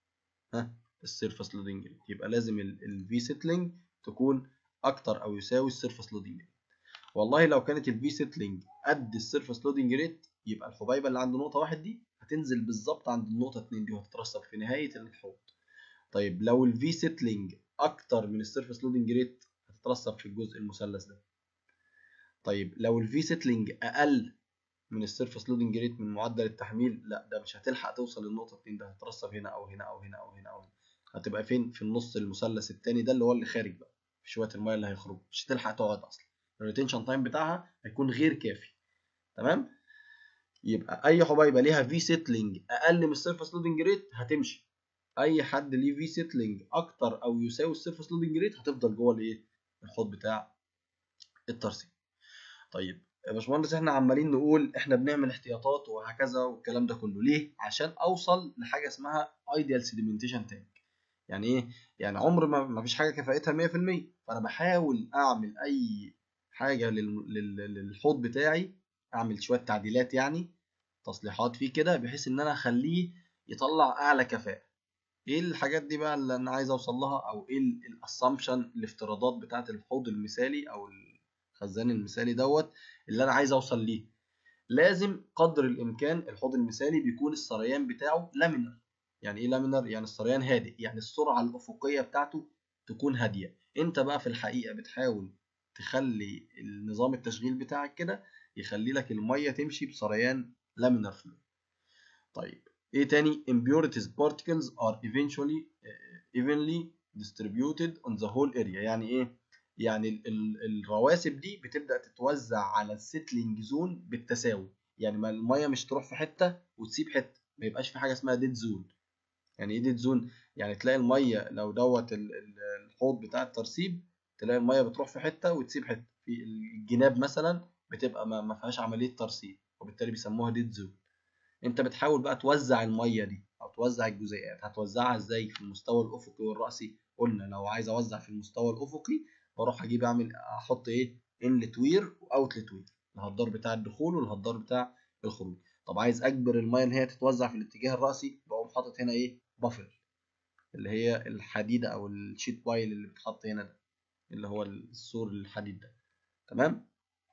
ها السيرفس لودنج ريت يبقى لازم الفي سيتلينج تكون اكتر او يساوي السيرفس لودنج ريت والله لو كانت الفي سيتلينج قد السيرفس لودنج ريت يبقى الحبيبه اللي عند نقطه واحد دي هتنزل بالظبط عند النقطه اتنين دي وهتترسب في نهايه الحوض طيب لو الفي سيتلينج اكتر من السيرفس لودنج ريت هتترسب في الجزء المثلث ده طيب لو الفي سيتلينج اقل من السيرفس لودنج ريت من معدل التحميل لا ده مش هتلحق توصل للنقطه 2 ده هترسب هنا او هنا او هنا او هنا او هنا هتبقى فين في النص المثلث التاني ده اللي هو اللي خارج بقى في شويه الميه اللي هيخرجوا مش هتلحق تقعد اصلا الريتنشن تايم بتاعها هيكون غير كافي تمام يبقى اي حبيبه ليها في سيتلينج اقل من السيرفس لودنج ريت هتمشي اي حد ليه في سيتلينج اكتر او يساوي السيرفس لودنج ريت هتفضل جوه الايه الحوض بتاع الترسيب طيب يا باشمهندس احنا عمالين نقول احنا بنعمل احتياطات وهكذا والكلام ده كله ليه عشان اوصل لحاجه اسمها ايديال سيديمنتيشن تانك يعني ايه يعني عمر ما ما فيش حاجه كفاءتها 100% فانا بحاول اعمل اي حاجه لل- لل- للحوض بتاعي اعمل شويه تعديلات يعني تصليحات فيه كده بحيث ان انا اخليه يطلع اعلى كفاءه ايه الحاجات دي بقى اللي انا عايز اوصل لها او ايه الاسامبشن الافتراضات بتاعه الحوض المثالي او الخزان المثالي دوت اللي انا عايز اوصل ليه لازم قدر الامكان الحوض المثالي بيكون السريان بتاعه لامينر يعني ايه لامينر يعني السريان هادئ يعني السرعه الافقيه بتاعته تكون هاديه انت بقى في الحقيقه بتحاول تخلي النظام التشغيل بتاعك كده يخلي لك الميه تمشي بسريان لامينر فلو طيب ايه تاني impurities particles are eventually uh, evenly distributed on the whole area يعني ايه يعني ال ال الرواسب دي بتبدأ تتوزع على السيتلينج زون بالتساوي يعني ما الميه مش تروح في حته وتسيب حته ما يبقاش في حاجه اسمها ديد زون يعني ايه ديد زون يعني تلاقي الميه لو دوت ال- ال- الحوض بتاع الترسيب تلاقي الميه بتروح في حته وتسيب حته في الجناب مثلا بتبقى ما ما فيهاش عمليه ترسيب وبالتالي بيسموها ديد زون انت بتحاول بقى توزع الميه دي او توزع الجزيئات هتوزعها ازاي في المستوى الافقي والراسي قلنا لو عايز اوزع في المستوى الافقي بروح اجيب اعمل احط ايه انلت وير واوتلت وير الهدار بتاع الدخول والهدار بتاع الخروج طب عايز اجبر الميه ان هي تتوزع في الاتجاه الراسي بقوم حاطط هنا ايه بافر اللي هي الحديده او الشيت بايل اللي بتحط هنا ده اللي هو السور الحديد ده تمام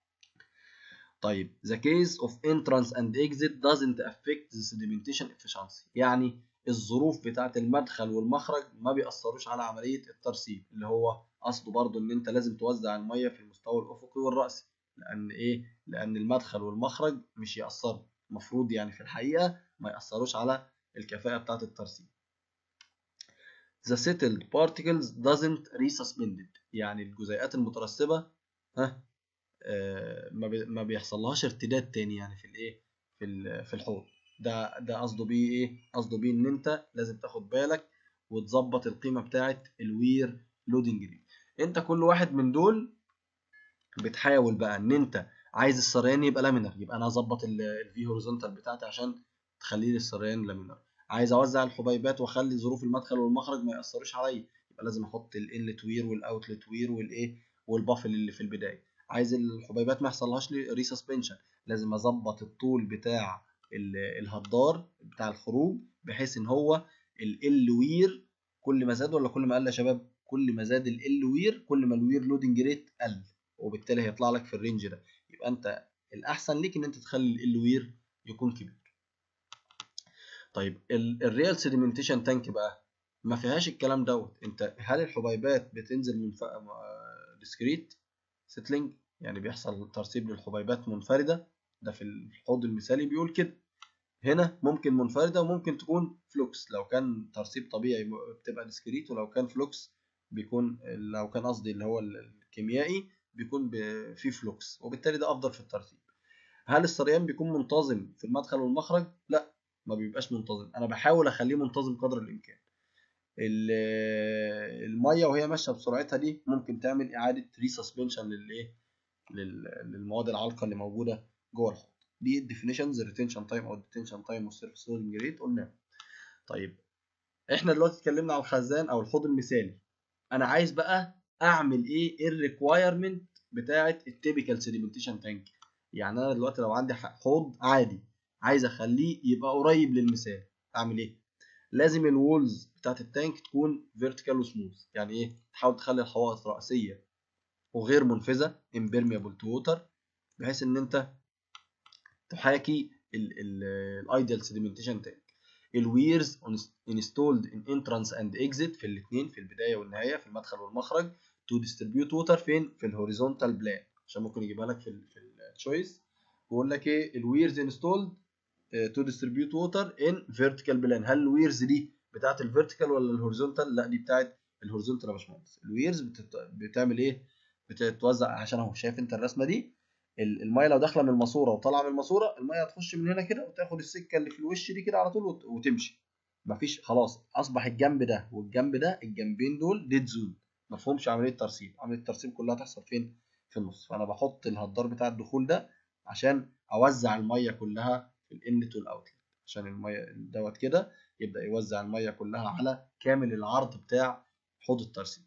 طيب the case of entrance and exit doesn't affect the sedimentation efficiency يعني الظروف بتاعة المدخل والمخرج ما بيأثروش على عملية الترسيب اللي هو قصده برضو ان انت لازم توزع المية في المستوى الافقي والرأسي لان ايه لان المدخل والمخرج مش يأثروا المفروض يعني في الحقيقة ما يأثروش على الكفاءة بتاعة الترسيب the settled particles doesn't resuspended يعني الجزيئات المترسبة ها آه، ما بي- ما بيحصلهاش ارتداد تاني يعني في الايه في ال- في الحوض ده ده قصده بيه ايه قصده بيه ان انت لازم تاخد بالك وتظبط القيمه بتاعه الوير لودنج ريت انت كل واحد من دول بتحاول بقى ان انت عايز السريان يبقى لامينر يبقى انا اظبط الفي هوريزونتال بتاعتي عشان تخليه لي السريان لامينر عايز اوزع الحبيبات واخلي ظروف المدخل والمخرج ما ياثروش عليا يبقى لازم احط الانلت وير والاوتلت وير والايه والبافل اللي في البدايه عايز الحبيبات ما يحصلهاش لي ريسسبنشن لازم اظبط الطول بتاع الهدار بتاع الخروج بحيث ان هو ال وير كل ما زاد ولا كل ما قل يا شباب كل ما زاد ال وير كل ما الوير لودنج ريت قل وبالتالي هيطلع لك في الرينج ده يبقى انت الاحسن ليك ان انت تخلي ال وير يكون كبير طيب الريال سيديمنتيشن تانك بقى ما فيهاش الكلام دوت انت هل الحبيبات بتنزل من ديسكريت سيتلينج يعني بيحصل ترسيب للحبيبات منفرده ده في الحوض المثالي بيقول كده هنا ممكن منفرده وممكن تكون فلوكس لو كان ترسيب طبيعي بتبقى ديسكريت ولو كان فلوكس بيكون لو كان قصدي اللي هو الكيميائي بيكون فيه فلوكس وبالتالي ده افضل في الترتيب هل السريان بيكون منتظم في المدخل والمخرج لا ما بيبقاش منتظم انا بحاول اخليه منتظم قدر الامكان الميه وهي ماشيه بسرعتها دي ممكن تعمل اعاده ريسسبنشن للايه للمواد العالقه اللي موجوده جوه الحوض دي الديفينيشنز الريتنشن تايم او الديتنشن تايم والسيرفيس لودنج ريت قلنا طيب احنا دلوقتي اتكلمنا على الخزان او الحوض المثالي انا عايز بقى اعمل ايه الريكوايرمنت بتاعه التيبيكال سيديمنتيشن تانك يعني انا دلوقتي لو عندي حوض عادي عايز اخليه يبقى قريب للمثال اعمل ايه لازم الوولز بتاعت التانك تكون فيرتيكال وسموث يعني ايه تحاول تخلي الحوائط رأسية وغير منفذة impermeable to water بحيث ان انت تحاكي الايديال سيديمنتيشن تانك الويرز انستولد ان انترانس اند اكزيت في الاثنين في البدايه والنهايه في المدخل والمخرج تو ديستريبيوت ووتر فين في الهوريزونتال بلان عشان ممكن يجيبها لك في ال في التشويس بيقول لك ايه الويرز انستولد تو ديستريبيوت ووتر ان فيرتيكال بلان هل الويرز دي بتاعت الفيرتيكال ولا الهوريزونتال لا دي بتاعت الهوريزونتال يا باشمهندس الويرز بتت... بتعمل ايه بتتوزع عشان اهو شايف انت الرسمه دي الميه لو داخله من الماسوره وطالعه من الماسوره الميه هتخش من هنا كده وتاخد السكه اللي في الوش دي كده على طول وت... وتمشي مفيش خلاص اصبح الجنب ده والجنب ده الجنبين دول ديد زون مفهومش عمليه ترسيب عمليه الترسيب كلها تحصل فين في النص فانا بحط الهدار بتاع الدخول ده عشان اوزع الميه كلها في الانلت والاوتلت عشان الميه دوت كده يبدا يوزع الميه كلها على كامل العرض بتاع حوض الترسيب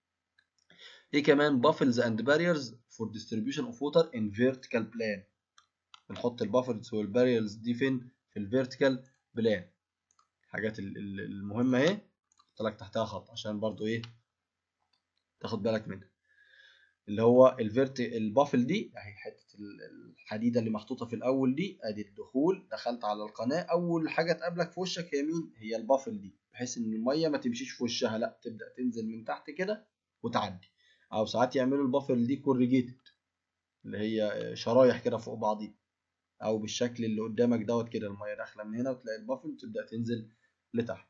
ايه كمان بافلز اند باريرز فور ديستريبيوشن اوف ووتر ان فيرتيكال بلان بنحط البافلز والباريرز دي فين في الفيرتيكال بلان الحاجات المهمه اهي حط لك تحتها خط عشان برضو ايه تاخد بالك منها اللي هو الفيرت البافل دي اهي حته الحديده اللي محطوطه في الاول دي ادي الدخول دخلت على القناه اول حاجه تقابلك في وشك هي مين هي البافل دي بحيث ان الميه ما تمشيش في وشها لا تبدا تنزل من تحت كده وتعدي او ساعات يعملوا البافل دي كوريجيتد اللي هي شرايح كده فوق بعضيها او بالشكل اللي قدامك دوت كده الميه داخله من هنا وتلاقي البافل تبدا تنزل لتحت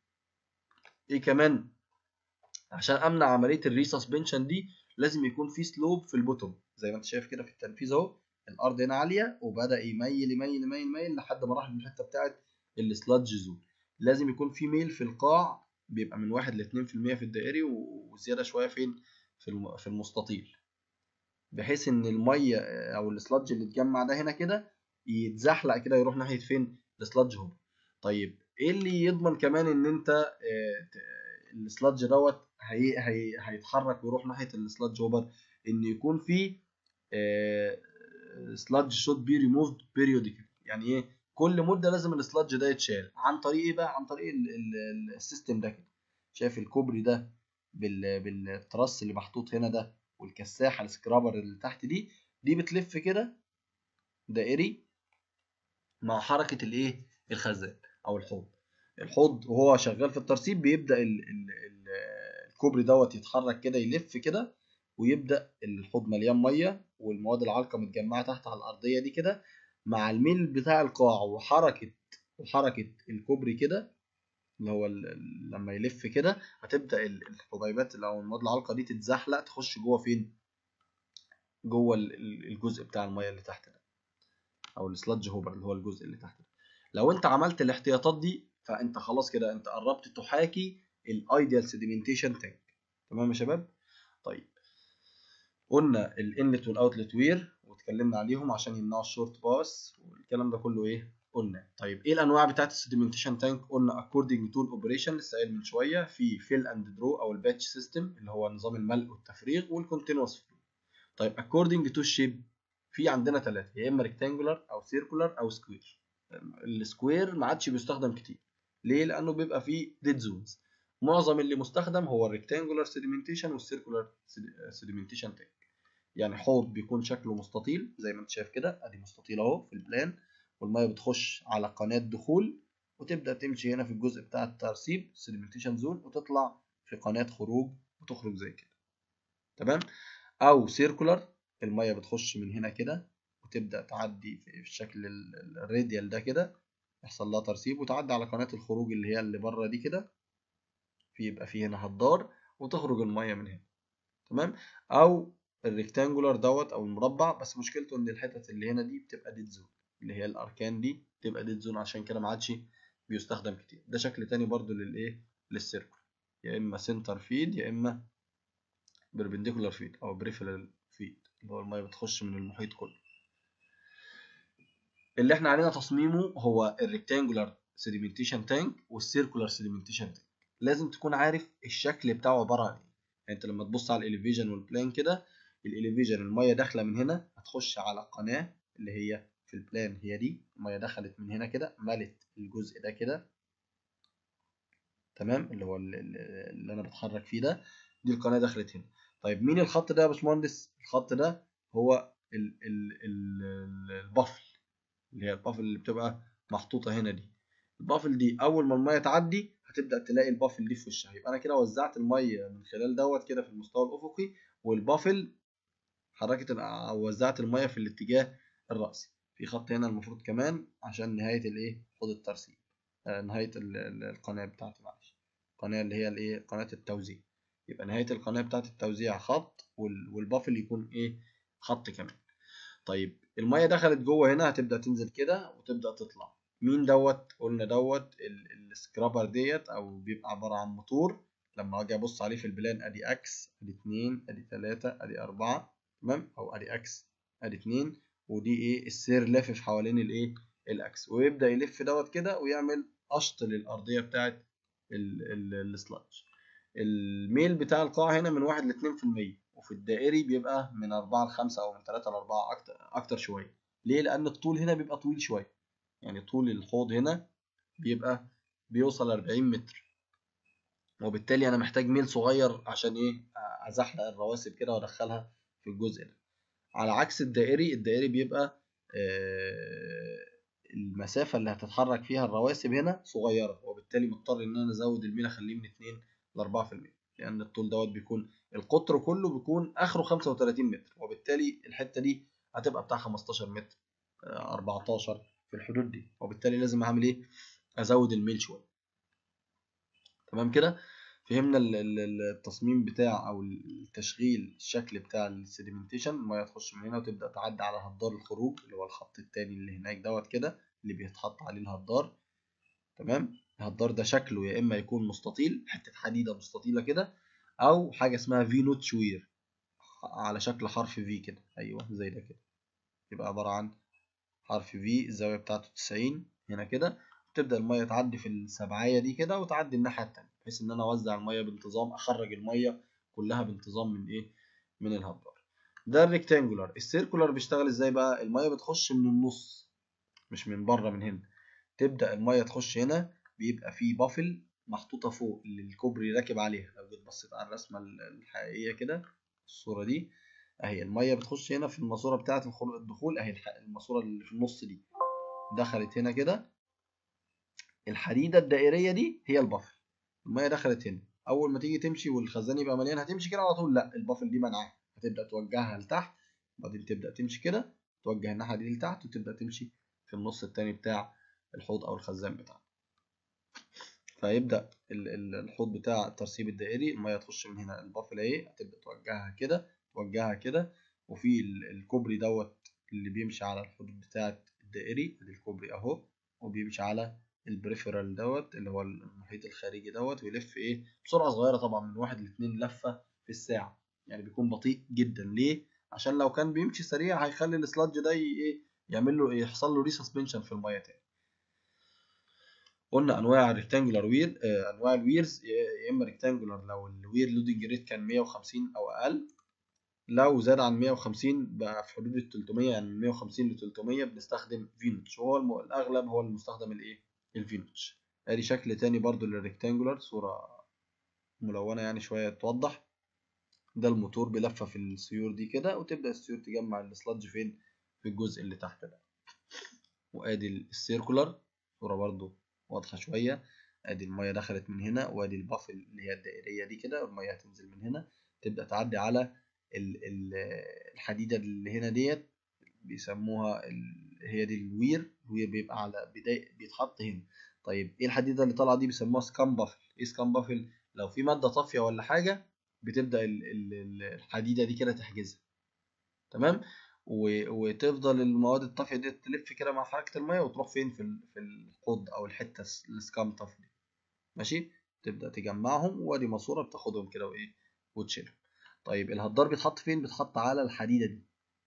ايه كمان عشان امنع عمليه الريسسبنشن دي لازم يكون في سلوب في البوتوم زي ما انت شايف كده في التنفيذ اهو الارض هنا عاليه وبدا يميل يميل يميل يميل لحد ما راح للحته بتاعت السلادج زون لازم يكون في ميل في القاع بيبقى من 1 ل 2% في الدائري وزياده شويه فين في في المستطيل بحيث ان الميه او السلادج اللي اتجمع ده هنا كده يتزحلق كده يروح ناحيه فين السلادج هوب طيب ايه اللي يضمن كمان ان انت السلادج دوت هي هي هيتحرك ويروح ناحيه السلادج هوبر ان يكون في سلادج شوت بي ريموفد بيريوديكال يعني ايه كل مده لازم السلادج ده يتشال عن طريق ايه بقى عن طريق السيستم ده كده شايف الكوبري ده بالترس اللي محطوط هنا ده والكساحه السكرابر اللي تحت دي دي بتلف كده دائري مع حركه الايه الخزان او الحوض الحوض وهو شغال في الترسيب بيبدا ال ال ال الكوبري دوت يتحرك كده يلف كده ويبدا الحوض مليان ميه والمواد العالقه متجمعه تحت على الارضيه دي كده مع الميل بتاع القاع وحركه وحركه الكوبري كده اللي هو لما يلف كده هتبدا الحبيبات او المواد العالقه دي تتزحلق تخش جوه فين جوه الجزء بتاع الميه اللي تحت ده او السلادج هوبر اللي هو الجزء اللي تحت ده لو انت عملت الاحتياطات دي فانت خلاص كده انت قربت تحاكي الايديال سيديمنتيشن تانك تمام يا شباب طيب قلنا الانلت والاوتلت وير واتكلمنا عليهم عشان يمنعوا الشورت باس والكلام ده كله ايه قلنا طيب ايه الانواع بتاعت السيديمنتيشن تانك قلنا according to الاوبريشن لسه قايل من شويه في فيل اند درو او الباتش سيستم اللي هو نظام الملء والتفريغ والكونتينوس فلو طيب according to الشيب في عندنا ثلاثه يا اما ريكتانجولار او سيركولار او سكوير السكوير ما عادش بيستخدم كتير ليه لانه بيبقى فيه ديد زونز معظم اللي مستخدم هو الريكتانجولار سيديمنتيشن والسيركولار سيديمنتيشن تانك يعني حوض بيكون شكله مستطيل زي ما انت شايف كده ادي مستطيل اهو في البلان والميه بتخش على قناه دخول وتبدا تمشي هنا في الجزء بتاع الترسيب سيديمنتيشن زون وتطلع في قناه خروج وتخرج زي كده تمام او سيركولار الميه بتخش من هنا كده وتبدا تعدي في الشكل الراديال ده كده يحصل لها ترسيب وتعدي على قناه الخروج اللي هي اللي بره دي كده في يبقى في هنا هدار وتخرج الميه من هنا تمام او الريكتانجولار دوت او المربع بس مشكلته ان الحتت اللي هنا دي بتبقى ديد زون اللي هي الاركان دي بتبقى ديد زون عشان كده ما عادش بيستخدم كتير ده شكل تاني برضو للايه للسيركل يا اما سنتر فيد يا اما بربنديكولار فيد او بريفرال فيد اللي هو الميه بتخش من المحيط كله اللي احنا علينا تصميمه هو الريكتانجولار سيديمنتيشن تانك والسيركولار سيديمنتيشن تانك لازم تكون عارف الشكل بتاعه عباره عن ايه يعني انت لما تبص على الاليفيجن والبلان كده الاليفيجن الميه داخله من هنا هتخش على القناه اللي هي في البلان هي دي الميه دخلت من هنا كده ملت الجزء ده كده تمام اللي هو اللي انا بتحرك فيه ده دي القناه دخلت هنا طيب مين الخط ده يا باشمهندس الخط ده هو ال ال ال البافل اللي هي البافل اللي بتبقى محطوطه هنا دي البافل دي اول ما الميه تعدي هتبدا تلاقي البافل دي في وشها يبقى انا كده وزعت الميه من خلال دوت كده في المستوى الافقي والبافل حركت او وزعت الميه في الاتجاه الراسي في خط هنا المفروض كمان عشان نهايه الايه حوض الترسيب آه نهايه القناه بتاعتي معلش القناه اللي هي الايه قناه التوزيع يبقى نهايه القناه بتاعت التوزيع خط والبافل يكون ايه خط كمان طيب الميه دخلت جوه هنا هتبدا تنزل كده وتبدا تطلع مين دوت قلنا دوت السكرابر ديت او بيبقى عباره عن موتور لما اجي ابص عليه في البلان ادي اكس ادي اتنين ادي تلاتة ادي اربعة تمام او ادي اكس ادي اتنين ودي ايه السير لافف حوالين الايه الاكس ويبدا يلف دوت كده ويعمل قشط للارضيه بتاعت السلاج الميل بتاع القاع هنا من واحد لاتنين في المية وفي الدائري بيبقى من أربعة لخمسة أو من تلاتة لأربعة أكتر, أكتر شوية ليه؟ لأن الطول هنا بيبقى طويل شوية يعني طول الحوض هنا بيبقى بيوصل 40 متر وبالتالي أنا محتاج ميل صغير عشان إيه أزحلق الرواسب كده وأدخلها في الجزء ده على عكس الدائري الدائري بيبقى المسافة اللي هتتحرك فيها الرواسب هنا صغيرة وبالتالي مضطر إن أنا أزود الميل أخليه من 2 ل 4% لأن الطول دوت بيكون القطر كله بيكون آخره 35 متر وبالتالي الحتة دي هتبقى بتاع 15 متر 14 في الحدود دي وبالتالي لازم أعمل إيه؟ أزود الميل شوية تمام كده؟ فهمنا التصميم بتاع او التشغيل الشكل بتاع السيديمنتيشن الميه تخش من هنا وتبدا تعدي على هدار الخروج اللي هو الخط التاني اللي هناك دوت كده اللي بيتحط عليه الهدار تمام الهدار ده شكله يا اما يكون مستطيل حته حديده مستطيله كده او حاجه اسمها في نوت شوير على شكل حرف في كده ايوه زي ده كده يبقى عباره عن حرف في الزاويه بتاعته 90 هنا كده تبدا الميه تعدي في السبعايه دي كده وتعدي الناحيه التانيه بحيث ان انا اوزع الميه بانتظام اخرج الميه كلها بانتظام من ايه من الهدار ده الريكتانجولار السيركولار بيشتغل ازاي بقى الميه بتخش من النص مش من بره من هنا تبدا الميه تخش هنا بيبقى فيه بافل محطوطه فوق اللي الكوبري راكب عليها لو جيت بصيت على الرسمه الحقيقيه كده الصوره دي اهي الميه بتخش هنا في الماسوره بتاعه الدخول اهي الماسوره اللي في النص دي دخلت هنا كده الحديده الدائريه دي هي البافل الميه دخلت هنا اول ما تيجي تمشي والخزان يبقى مليان هتمشي كده على طول لا البافل دي منعاها هتبدا توجهها لتحت وبعدين تبدا تمشي كده توجه الناحيه دي لتحت وتبدا تمشي في النص التاني بتاع الحوض او الخزان بتاعك فيبدا الحوض بتاع الترسيب الدائري الميه تخش من هنا البافل اهي هتبدا توجهها كده توجهها كده وفي الكوبري دوت اللي بيمشي على الحدود بتاعه الدائري ادي الكوبري اهو وبيمشي على البريفرال دوت اللي هو المحيط الخارجي دوت ويلف ايه بسرعه صغيره طبعا من واحد لاتنين لفه في الساعه يعني بيكون بطيء جدا ليه عشان لو كان بيمشي سريع هيخلي السلادج ده ايه يعمل له يحصل له ريسسبنشن في الميه تاني قلنا انواع الريكتانجولار وير آه انواع الويرز يا اما ريكتانجولار لو الوير لودنج ريت كان 150 او اقل لو زاد عن 150 بقى في حدود ال 300 يعني من 150 ل 300 بنستخدم فينوتش وهو الم... الاغلب هو المستخدم الايه الفينوتش ادي شكل تاني برضو للريكتانجولار صورة ملونة يعني شوية توضح ده الموتور بيلفه في السيور دي كده وتبدأ السيور تجمع السلادج فين في الجزء اللي تحت ده وادي السيركولار صورة برضو واضحة شوية ادي المية دخلت من هنا وادي البافل اللي هي الدائرية دي كده والمية هتنزل من هنا تبدأ تعدي على ال ال الحديدة اللي هنا ديت بيسموها هي دي الوير الوير بيبقى على بداية بيتحط هنا طيب ايه الحديدة اللي طالعة دي بيسموها سكام بافل ايه سكام بافل لو في مادة طافية ولا حاجة بتبدأ ال ال الحديدة دي كده تحجزها تمام وتفضل المواد الطافية دي تلف كده مع حركة المية وتروح فين في في الحوض أو الحتة السكام طاف دي ماشي تبدأ تجمعهم وادي ماسورة بتاخدهم كده وإيه وتشيلهم طيب الهدار بيتحط فين بيتحط على الحديدة دي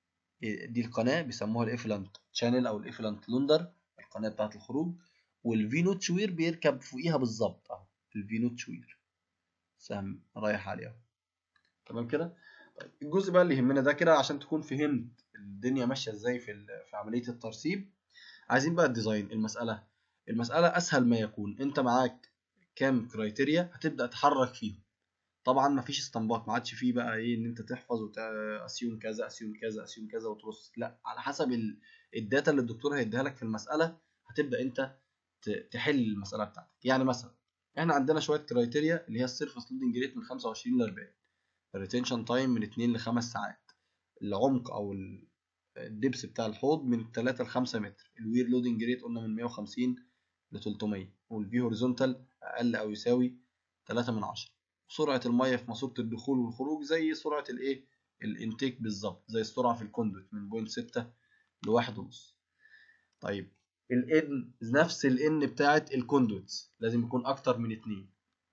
دي القناة بيسموها الإفلانت شانل أو الإفلانت لوندر القناة بتاعة الخروج والفينوت شوير بيركب فوقيها بالظبط أهو الفينوت شوير سهم رايح عليها تمام كده طيب الجزء بقى اللي يهمنا ده كده عشان تكون فهمت الدنيا ماشيه ازاي في في عمليه الترسيب عايزين بقى الديزاين المساله المساله اسهل ما يكون انت معاك كام كرايتيريا هتبدا تحرك فيهم طبعا مفيش استنباط ما عادش فيه بقى ايه ان انت تحفظ واسيوم كذا اسيوم كذا اسيوم كذا وترص لا على حسب الداتا اللي الدكتور هيديها لك في المساله هتبدا انت تحل المساله بتاعتك يعني مثلا احنا عندنا شويه كرايتيريا اللي هي السيرفس لودنج ريت من 25 ل 40 الريتنشن تايم من 2 ل 5 ساعات العمق او الدبس بتاع الحوض من 3 ل 5 متر الوير لودنج ريت قلنا من 150 ل 300 والفي هوريزونتال اقل او يساوي 3 من 10 سرعه الميه في ماسوره الدخول والخروج زي سرعه الايه الانتيك بالظبط زي السرعه في الكوندويت من 0.6 ل 1.5 طيب الان نفس الان بتاعت الكوندويتس لازم يكون اكتر من 2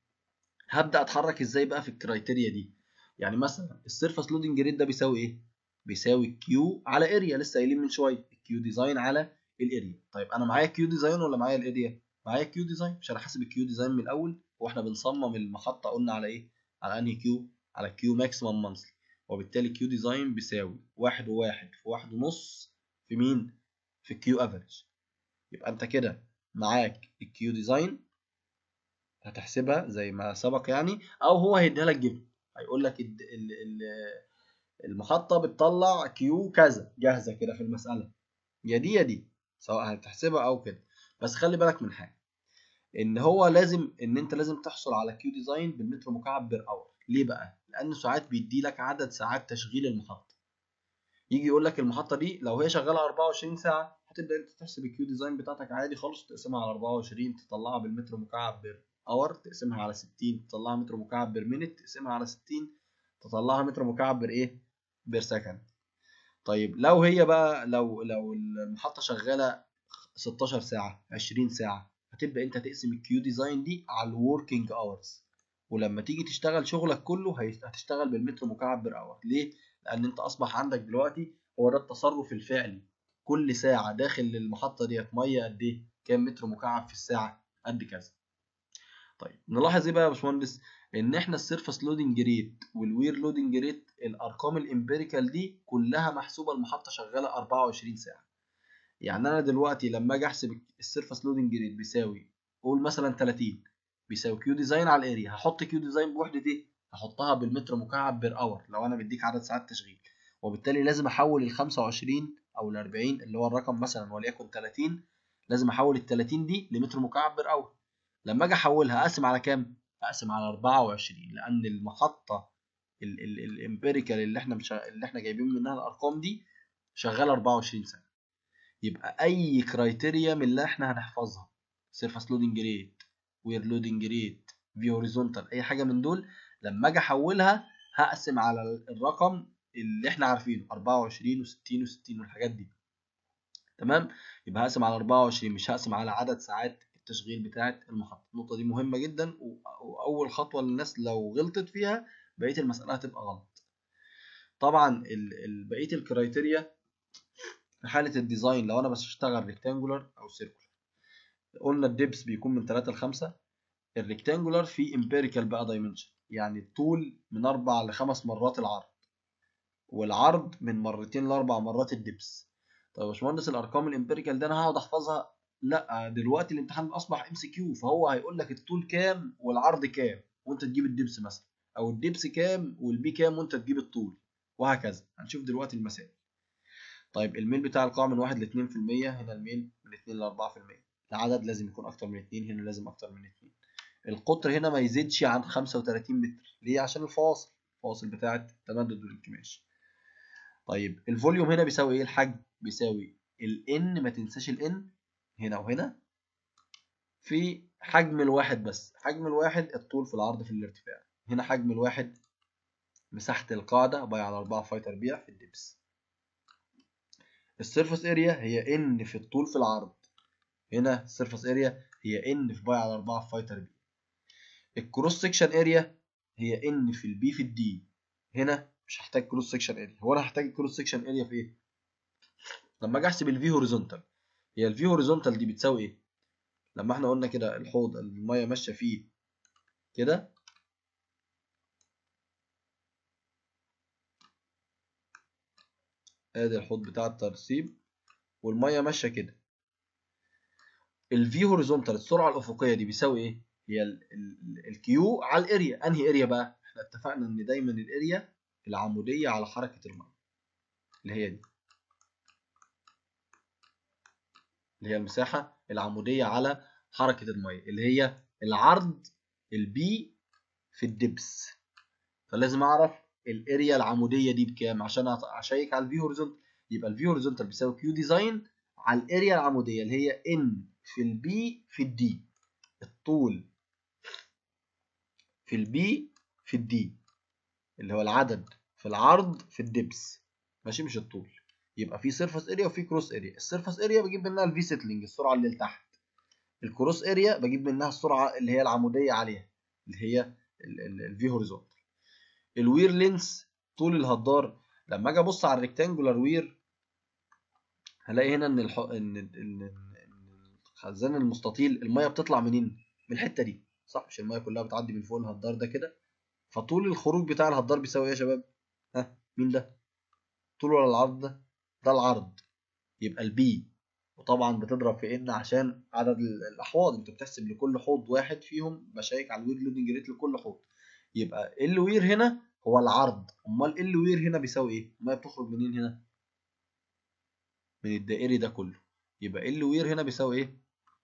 هبدا اتحرك ازاي بقى في الكرايتيريا دي يعني مثلا السيرفس لودنج ريت ده بيساوي ايه بيساوي كيو على اريا لسه قايلين من شويه الكيو ديزاين على الاريا طيب انا معايا كيو ديزاين ولا معايا الاريا معايا كيو ديزاين مش انا حاسب الكيو ديزاين من الاول واحنا بنصمم المحطه قلنا على ايه على انهي كيو على كيو ماكسيمم مانثلي وبالتالي كيو ديزاين بيساوي واحد وواحد في واحد ونص في مين في الكيو افريج يبقى انت كده معاك الكيو ديزاين هتحسبها زي ما سبق يعني او هو هيديها لك جيفن هيقول لك المحطه بتطلع كيو كذا جاهزه كده في المساله يا دي يا دي سواء هتحسبها او كده بس خلي بالك من حاجه ان هو لازم ان انت لازم تحصل على كيو ديزاين بالمتر مكعب بير اور ليه بقى لان ساعات بيدي لك عدد ساعات تشغيل المحطه يجي يقول لك المحطه دي لو هي شغاله 24 ساعه هتبدا انت تحسب الكيو ديزاين بتاعتك عادي خالص تقسمها على 24 تطلعها بالمتر مكعب بير اور تقسمها على 60 تطلعها متر مكعب بير مينت تقسمها على 60 تطلعها متر مكعب بير ايه بير سكند طيب لو هي بقى لو لو المحطه شغاله 16 ساعه 20 ساعه هتبدا انت تقسم الكيو ديزاين دي على الوركينج اورز ولما تيجي تشتغل شغلك كله هتشتغل بالمتر مكعب بير اور ليه لان انت اصبح عندك دلوقتي هو ده التصرف الفعلي كل ساعه داخل المحطه ديت ميه قد ايه كام متر مكعب في الساعه قد كذا طيب نلاحظ ايه بقى يا باشمهندس ان احنا السيرفس لودنج ريت والوير لودنج ريت الارقام الامبيريكال دي كلها محسوبه المحطه شغاله 24 ساعه يعني انا دلوقتي لما اجي احسب السيرفس لودنج ريت بيساوي قول مثلا 30 بيساوي كيو ديزاين على الاريا هحط كيو ديزاين بوحده ايه هحطها بالمتر مكعب بير اور لو انا بديك عدد ساعات تشغيل وبالتالي لازم احول ال 25 او ال 40 اللي هو الرقم مثلا وليكن 30 لازم احول ال 30 دي لمتر مكعب بير اور لما اجي احولها اقسم على كام اقسم على 24 لان المحطه الامبيريكال اللي احنا مش اللي احنا جايبين منها الارقام دي شغاله 24 سنه يبقى اي كرايتيريا من اللي احنا هنحفظها سيرفس لودنج ريت وير لودنج ريت في هوريزونتال اي حاجه من دول لما اجي احولها هقسم على الرقم اللي احنا عارفينه 24 و60 و60 والحاجات دي تمام يبقى هقسم على 24 مش هقسم على عدد ساعات التشغيل بتاعه المحطه النقطه دي مهمه جدا واول خطوه للناس لو غلطت فيها بقيه المساله هتبقى غلط طبعا بقيه الكرايتيريا في حاله الديزاين لو انا بشتغل ريكتانجولار او سيركولار قلنا الدبس بيكون من 3 ل 5 الريكتانجولار فيه امبيريكال بقى دايمنشن يعني الطول من اربع لخمس مرات العرض والعرض من مرتين لاربع مرات الدبس طيب يا باشمهندس الارقام الامبيريكال ده انا هقعد احفظها لا دلوقتي الامتحان اصبح ام سي كيو فهو هيقول لك الطول كام والعرض كام وانت تجيب الدبس مثلا او الدبس كام والبي كام وانت تجيب الطول وهكذا هنشوف دلوقتي المسائل طيب الميل بتاع القاع من 1 ل 2% هنا الميل من 2 ل 4% العدد لازم يكون اكتر من 2 هنا لازم اكتر من 2 القطر هنا ما يزيدش عن 35 متر ليه عشان الفواصل الفواصل بتاعه التمدد والانكماش طيب الفوليوم هنا بيساوي ايه الحجم بيساوي الان ما تنساش الان هنا وهنا في حجم الواحد بس حجم الواحد الطول في العرض في الارتفاع هنا حجم الواحد مساحة القاعدة باي على 4 فاي تربيع في الدبس السيرفس اريا هي ان في الطول في العرض هنا السيرفس اريا هي ان في باي على 4 فاي تربيع الكروس سكشن اريا هي ان في البي في الدي هنا مش هحتاج كروس سكشن اريا هو انا هحتاج كروس سكشن اريا في ايه لما اجي احسب الفي هوريزونتال هي الفي هوريزونتال دي بتساوي ايه لما احنا قلنا كده الحوض الميه ماشيه فيه كده ادي الحوض بتاع الترسيب والميه ماشيه كده الفي هوريزونتال السرعه الافقيه دي بيساوي ايه هي الكيو على الاريا انهي اريا بقى احنا اتفقنا ان دايما الاريا العموديه على حركه الميه اللي هي دي اللي هي المساحه العموديه على حركه الميه اللي هي العرض البي في الدبس فلازم اعرف الاريا العموديه دي بكام عشان اشيك على الفي هوريزونتال يبقى الفي هوريزونتال بيساوي كيو ديزاين على الاريا العموديه اللي هي ان في البي في الدي الطول في البي في الدي اللي هو العدد في العرض في الدبس ماشي مش الطول يبقى في سيرفس اريا وفي كروس اريا السيرفس اريا بجيب منها الفي سيتلينج السرعه اللي لتحت الكروس اريا بجيب منها السرعه اللي هي العموديه عليها اللي هي الفي هوريزونتال الوير لينس طول الهدار لما اجي ابص على الريكتانجولار وير هلاقي هنا ان الح... ان ان الخزان المستطيل الميه بتطلع منين من الحته دي صح مش الميه كلها بتعدي من فوق الهدار ده كده فطول الخروج بتاع الهدار بيساوي ايه يا شباب ها مين ده طول ولا العرض ده ده العرض يبقى البي وطبعا بتضرب في ان عشان عدد الاحواض انت بتحسب لكل حوض واحد فيهم بشيك على الوير لودنج ريت لكل حوض يبقى ال وير هنا هو العرض امال ال وير هنا بيساوي ايه الميه بتخرج منين هنا من الدائري ده كله يبقى ال وير هنا بيساوي ايه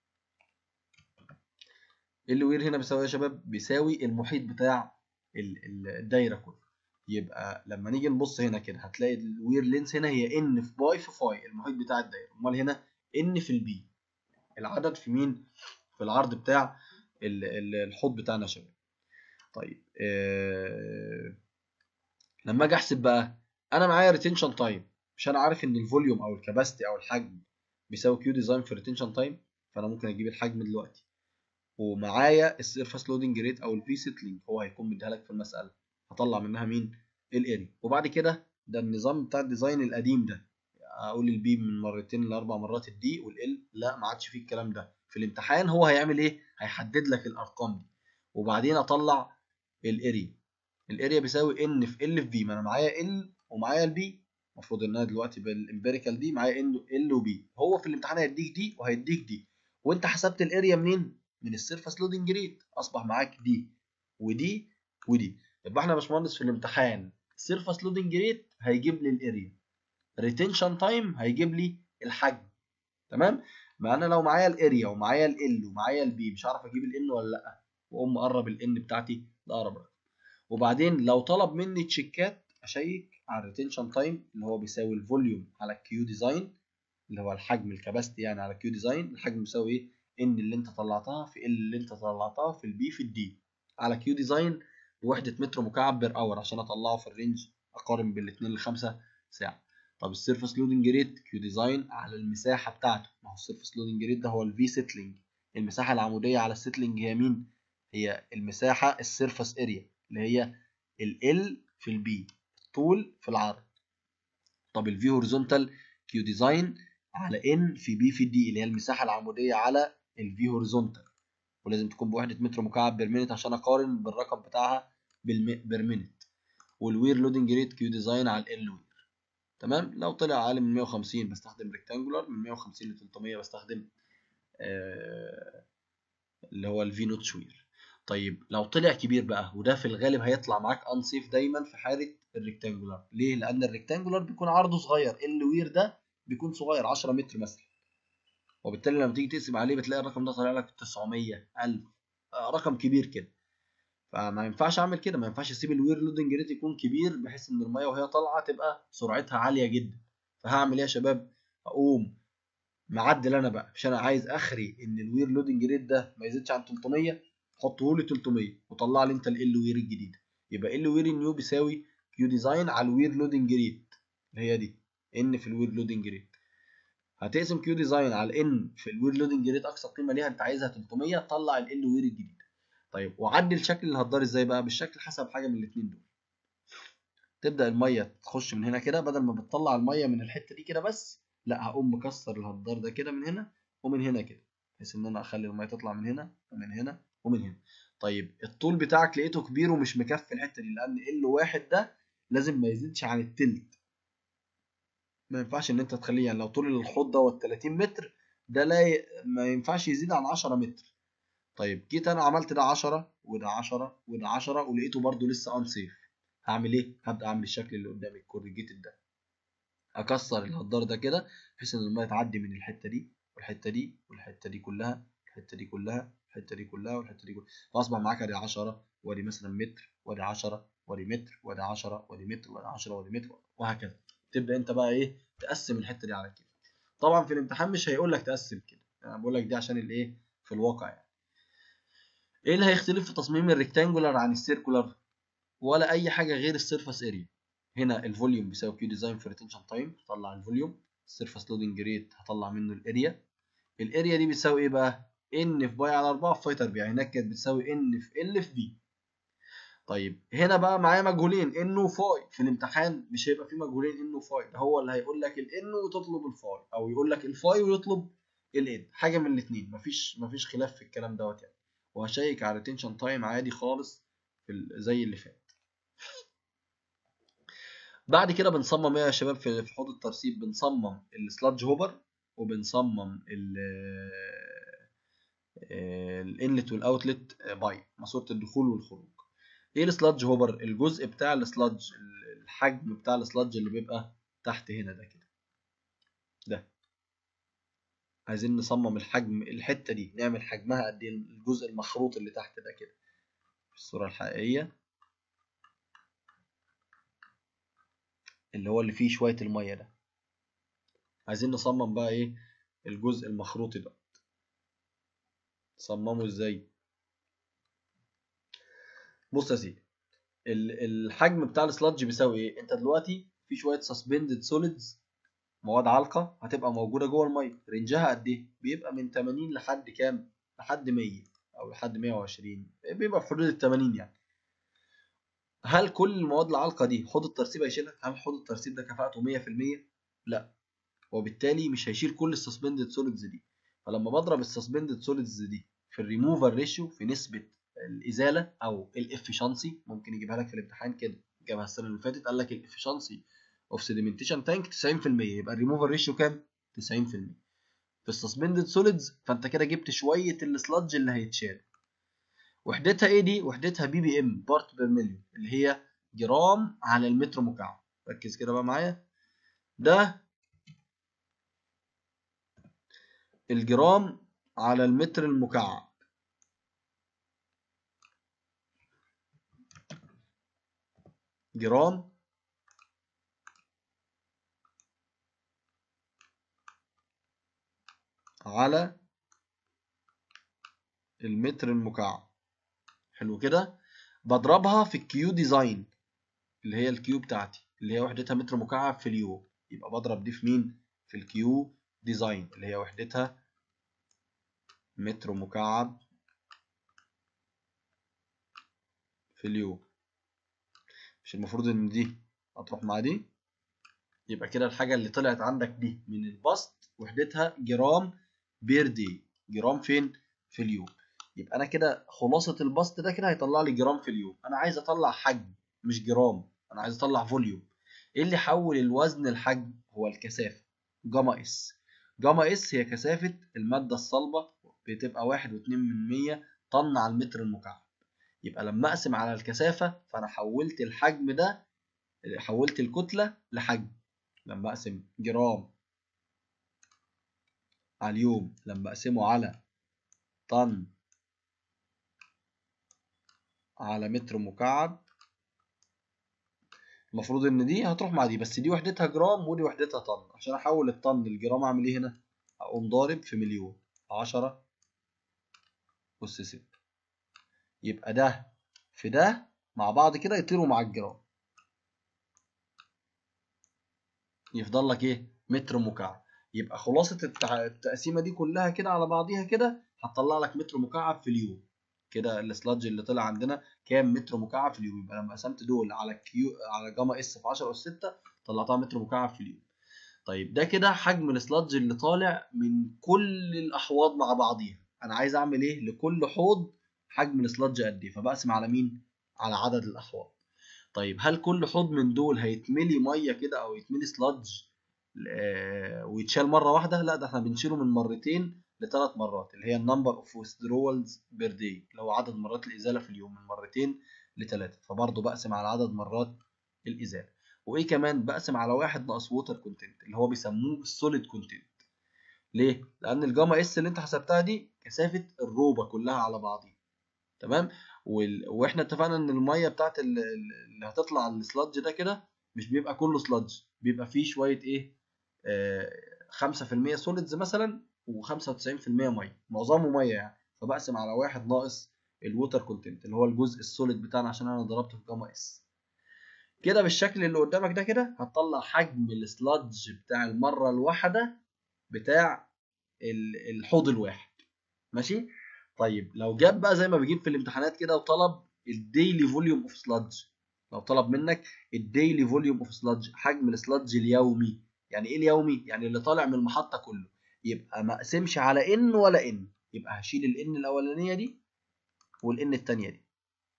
ال وير هنا بيساوي ايه يا شباب بيساوي المحيط بتاع الدايره كله يبقى لما نيجي نبص هنا كده هتلاقي الوير لينس هنا هي ان في باي في فاي المحيط بتاع الدايره امال هنا ان في البي العدد في مين في العرض بتاع الحوض بتاعنا يا شباب طيب آه لما اجي احسب بقى انا معايا ريتنشن تايم مش انا عارف ان الفوليوم او الكباستي او الحجم بيساوي كيو ديزاين في ريتنشن تايم فانا ممكن اجيب الحجم دلوقتي ومعايا السيرفاس لودنج ريت او الفي سيتلينج هو هيكون مديها لك في المساله هطلع منها مين الاريا وبعد كده ده النظام بتاع الديزاين القديم ده اقول البي من مرتين لاربع مرات الدي والال لا ما عادش فيه الكلام ده في الامتحان هو هيعمل ايه هيحدد لك الارقام دي وبعدين اطلع الاريا الاريا بيساوي ان في ال في بي ما انا معايا ال ومعايا البي المفروض ان انا دلوقتي بالامبيريكال دي معايا ان ال وبي هو في الامتحان هيديك دي وهيديك دي وانت حسبت الاريا منين من السيرفاس لودنج ريت اصبح معاك دي ودي ودي يبقى احنا يا باشمهندس في الامتحان سيرفاس لودنج ريت هيجيب لي الاريا ريتنشن تايم هيجيب لي الحجم تمام ما انا لو معايا الاريا ومعايا ال ومعايا البي مش هعرف اجيب الان ولا لا واقوم مقرب الان بتاعتي لاقرب رقم وبعدين لو طلب مني تشيكات اشيك على الريتنشن تايم اللي هو بيساوي الفوليوم على الكيو ديزاين اللي هو الحجم الكباستي يعني على الكيو ديزاين الحجم بيساوي ايه ان اللي انت طلعتها في ال اللي انت طلعتها في البي في الدي على كيو ديزاين بوحده متر مكعب بير اور عشان اطلعه في الرينج اقارن بين 2 ل 5 ساعه طب السيرفس لودنج ريت كيو ديزاين على المساحه بتاعته ما هو السيرفس لودنج ريت ده هو الفي سيتلينج المساحه العموديه على السيتلينج هي مين هي المساحه السيرفس اريا اللي هي ال في البي الطول في العرض طب الفي هوريزونتال كيو ديزاين على ان في بي في دي اللي هي المساحه العموديه على الفي هوريزونتال ولازم تكون بوحده متر مكعب بير مينت عشان اقارن بالرقم بتاعها بير مينت والوير لودنج ريت كيو ديزاين على ال وير تمام لو طلع اقل من 150 بستخدم ريكتانجولار من 150 ل 300 بستخدم آه اللي هو الفي نوت وير طيب لو طلع كبير بقى وده في الغالب هيطلع معاك انسيف دايما في حاله الريكتانجولار ليه لان الريكتانجولار بيكون عرضه صغير ال وير ده بيكون صغير 10 متر مثلا وبالتالي لما تيجي تقسم عليه بتلاقي الرقم ده طالع لك 900 1000 آه رقم كبير كده فما ينفعش اعمل كده ما ينفعش اسيب الوير لودنج ريت يكون كبير بحيث ان الميه وهي طالعه تبقى سرعتها عاليه جدا فهعمل ايه يا شباب اقوم معدل انا بقى مش انا عايز اخري ان الوير لودنج ريت ده ما يزيدش عن 300 حطه لي 300 وطلع لي انت ال وير الجديده يبقى ال وير نيو بيساوي كيو ديزاين على الوير لودنج ريت اللي هي دي ان في الوير لودنج ريت هتقسم كيو ديزاين على ان في الوير لودنج ريت اقصى قيمه ليها انت عايزها 300 طلع ال وير الجديده طيب وعدل شكل الهدار ازاي بقى بالشكل حسب حاجه من الاثنين دول تبدا الميه تخش من هنا كده بدل ما بتطلع الميه من الحته دي كده بس لا هقوم مكسر الهدار ده كده من هنا ومن هنا كده بحيث ان انا اخلي الميه تطلع من هنا ومن هنا ومن هنا طيب الطول بتاعك لقيته كبير ومش مكفي الحته دي لان ال واحد ده لازم ما يزيدش عن التلت ما ينفعش ان انت تخليه يعني لو طول الحوض دوت 30 متر ده لا ي... ما ينفعش يزيد عن 10 متر طيب جيت انا عملت ده 10 وده 10 وده 10 ولقيته برده لسه انسيف هعمل ايه هبدا اعمل الشكل اللي قدامي الكورجيتد ده اكسر الهدار ده كده بحيث ان الميه تعدي من الحته دي والحته دي والحته دي كلها الحته دي كلها الحته دي كلها والحته دي كلها فاصبح معاك ادي 10 وادي مثلا متر وادي 10 وادي متر وادي 10 وادي متر وادي 10 وادي متر وهكذا تبدا انت بقى ايه تقسم الحته دي على كده طبعا في الامتحان مش هيقول لك تقسم كده انا يعني بقول لك دي عشان الايه في الواقع يعني ايه اللي هيختلف في تصميم الريكتانجولار عن السيركولار ولا اي حاجه غير السيرفس اريا هنا الفوليوم بيساوي كيو ديزاين في ريتنشن تايم هطلع الفوليوم السيرفس لودنج ريت هطلع منه الاريا الاريا دي بتساوي ايه بقى ان في باي على 4 في فاي تربيع هناك كانت بتساوي ان في ال في بي طيب هنا بقى معايا مجهولين ان وفاي في الامتحان مش هيبقى في مجهولين ان وفاي ده هو اللي هيقول لك الان وتطلب الفاي او يقول لك الفاي ويطلب الان حاجه من الاثنين مفيش مفيش خلاف في الكلام دوت يعني وهشيك على ريتنشن تايم عادي خالص في زي اللي فات بعد كده بنصمم ايه يا شباب في حوض الترسيب بنصمم السلادج هوبر وبنصمم الانلت والاوتلت بايب ماسوره الدخول والخروج ايه السلادج هوبر الجزء بتاع السلادج الحجم بتاع السلادج اللي بيبقى تحت هنا ده كده ده عايزين نصمم الحجم الحته دي نعمل حجمها قد ايه الجزء المخروط اللي تحت ده كده في الصوره الحقيقيه اللي هو اللي فيه شويه الميه ده عايزين نصمم بقى ايه الجزء المخروطي ده نصممه ازاي بص يا سيدي الحجم بتاع السلادج بيساوي ايه انت دلوقتي في شويه سسبندد سوليدز مواد علقه هتبقى موجوده جوه الميه رينجها قد ايه بيبقى من 80 لحد كام لحد 100 او لحد 120 بيبقى في حدود ال 80 يعني هل كل المواد العالقه دي حوض الترسيب هيشيلها هل حوض الترسيب ده كفاءته 100% لا وبالتالي مش هيشيل كل السسبندد سوليدز دي فلما بضرب السسبندد سوليدز دي في الريموفر ريشيو في نسبه الازاله او الافشنسي ممكن يجيبها لك في الامتحان كده جابها السنه اللي فاتت قال لك الافشنسي اوف سيديمنتيشن تانك 90% يبقى الريموفر ريشيو كام 90% في السسبندد سوليدز فانت كده جبت شويه السلادج اللي هيتشال وحدتها ايه دي وحدتها بي بي ام بارت بير مليون اللي هي جرام على المتر مكعب ركز كده بقى معايا ده الجرام على المتر المكعب جرام على المتر المكعب حلو كده بضربها في الكيو ديزاين اللي هي الكيو بتاعتي اللي هي وحدتها متر مكعب في اليو يبقى بضرب دي في مين في الكيو ديزاين اللي هي وحدتها متر مكعب في اليوم مش المفروض ان دي هتروح مع دي يبقى كده الحاجة اللي طلعت عندك دي من البسط وحدتها جرام بير دي جرام فين في اليوم يبقى انا كده خلاصة البسط ده كده هيطلع لي جرام في اليوم انا عايز اطلع حجم مش جرام انا عايز اطلع فوليوم ايه اللي حول الوزن لحجم هو الكثافة جاما اس جاما اس هي كثافة المادة الصلبة بتبقى واحد واتنين من مية طن على المتر المكعب يبقى لما اقسم على الكثافة فانا حولت الحجم ده حولت الكتلة لحجم لما اقسم جرام على اليوم لما اقسمه على طن على متر مكعب المفروض ان دي هتروح مع دي بس دي وحدتها جرام ودي وحدتها طن عشان احول الطن للجرام اعمل ايه هنا اقوم ضارب في مليون عشرة أس ستة يبقى ده في ده مع بعض كده يطيروا مع الجرام يفضل لك ايه متر مكعب يبقى خلاصة التع- التقسيمة دي كلها كده على بعضيها كده هتطلع لك متر مكعب في اليوم كده السلادج اللي طلع عندنا كام متر مكعب في اليوم يبقى لما قسمت دول على كيو على جاما اس في 10 اس 6 طلعتها متر مكعب في اليوم طيب ده كده حجم السلادج اللي طالع من كل الاحواض مع بعضيها انا عايز اعمل ايه لكل حوض حجم السلادج قد ايه فبقسم على مين على عدد الاحواض طيب هل كل حوض من دول هيتملي ميه كده او يتملي سلادج آه، ويتشال مره واحده لا ده احنا بنشيله من مرتين لثلاث مرات اللي هي النمبر اوف withdrawals بير داي اللي هو عدد مرات الازاله في اليوم من مرتين لثلاثه فبرضه بقسم على عدد مرات الازاله وايه كمان بقسم على واحد ناقص ووتر كونتنت اللي هو بيسموه السوليد كونتنت ليه لان الجاما اس اللي انت حسبتها دي كثافه الروبه كلها على بعضيها تمام وال... واحنا اتفقنا ان الميه بتاعت ال- ال- اللي هتطلع على السلادج ده كده مش بيبقى كله سلادج بيبقى فيه شويه ايه آه 5% سوليدز مثلا و95% ميه معظمه ميه يعني فبقسم على واحد ناقص الووتر كونتنت اللي هو الجزء السوليد بتاعنا عشان انا ضربته في جاما اس كده بالشكل اللي قدامك ده كده هتطلع حجم السلادج بتاع المره الواحده بتاع ال- الحوض الواحد ماشي طيب لو جاب بقى زي ما بيجيب في الامتحانات كده وطلب الديلي فوليوم اوف سلادج لو طلب منك الديلي فوليوم اوف سلادج حجم السلادج اليومي يعني ايه اليومي يعني اللي طالع من المحطه كله يبقى ما اقسمش على ان ولا ان يبقى هشيل الان الاولانيه دي والان الثانيه دي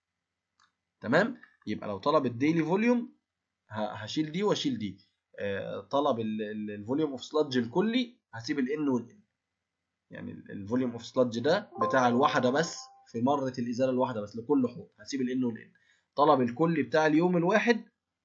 تمام يبقى لو طلب الديلي فوليوم هشيل دي واشيل دي آه، طلب الفوليوم اوف سلادج الكلي هسيب الان والان يعني الفوليوم اوف سلادج ده بتاع الواحده بس في مره الازاله الواحده بس لكل حوض هسيب الان والان طلب الكلي بتاع اليوم الواحد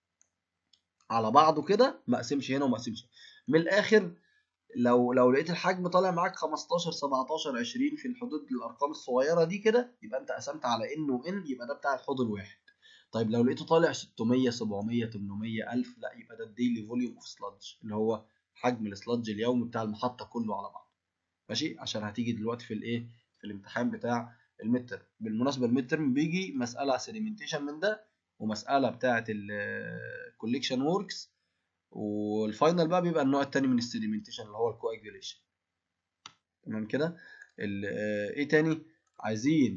على بعضه كده ما اقسمش هنا وما اقسمش هنا. من الاخر لو لو لقيت الحجم طالع معاك 15 17 20 في الحدود الارقام الصغيره دي كده يبقى انت قسمت على ان وان يبقى ده بتاع الحوض الواحد طيب لو لقيته طالع 600 700 800 1000 لا يبقى ده الديلي فوليوم اوف سلادج اللي هو حجم السلادج اليومي بتاع المحطه كله على بعض ماشي عشان هتيجي دلوقتي في الايه في الامتحان بتاع المتر بالمناسبه المتر بيجي مساله سيديمنتيشن من ده ومساله بتاعه الكوليكشن ووركس والفاينل بقى بيبقى النوع التاني من السيديمنتيشن اللي هو الكواجوليشن تمام كده ال- آه، ايه تاني عايزين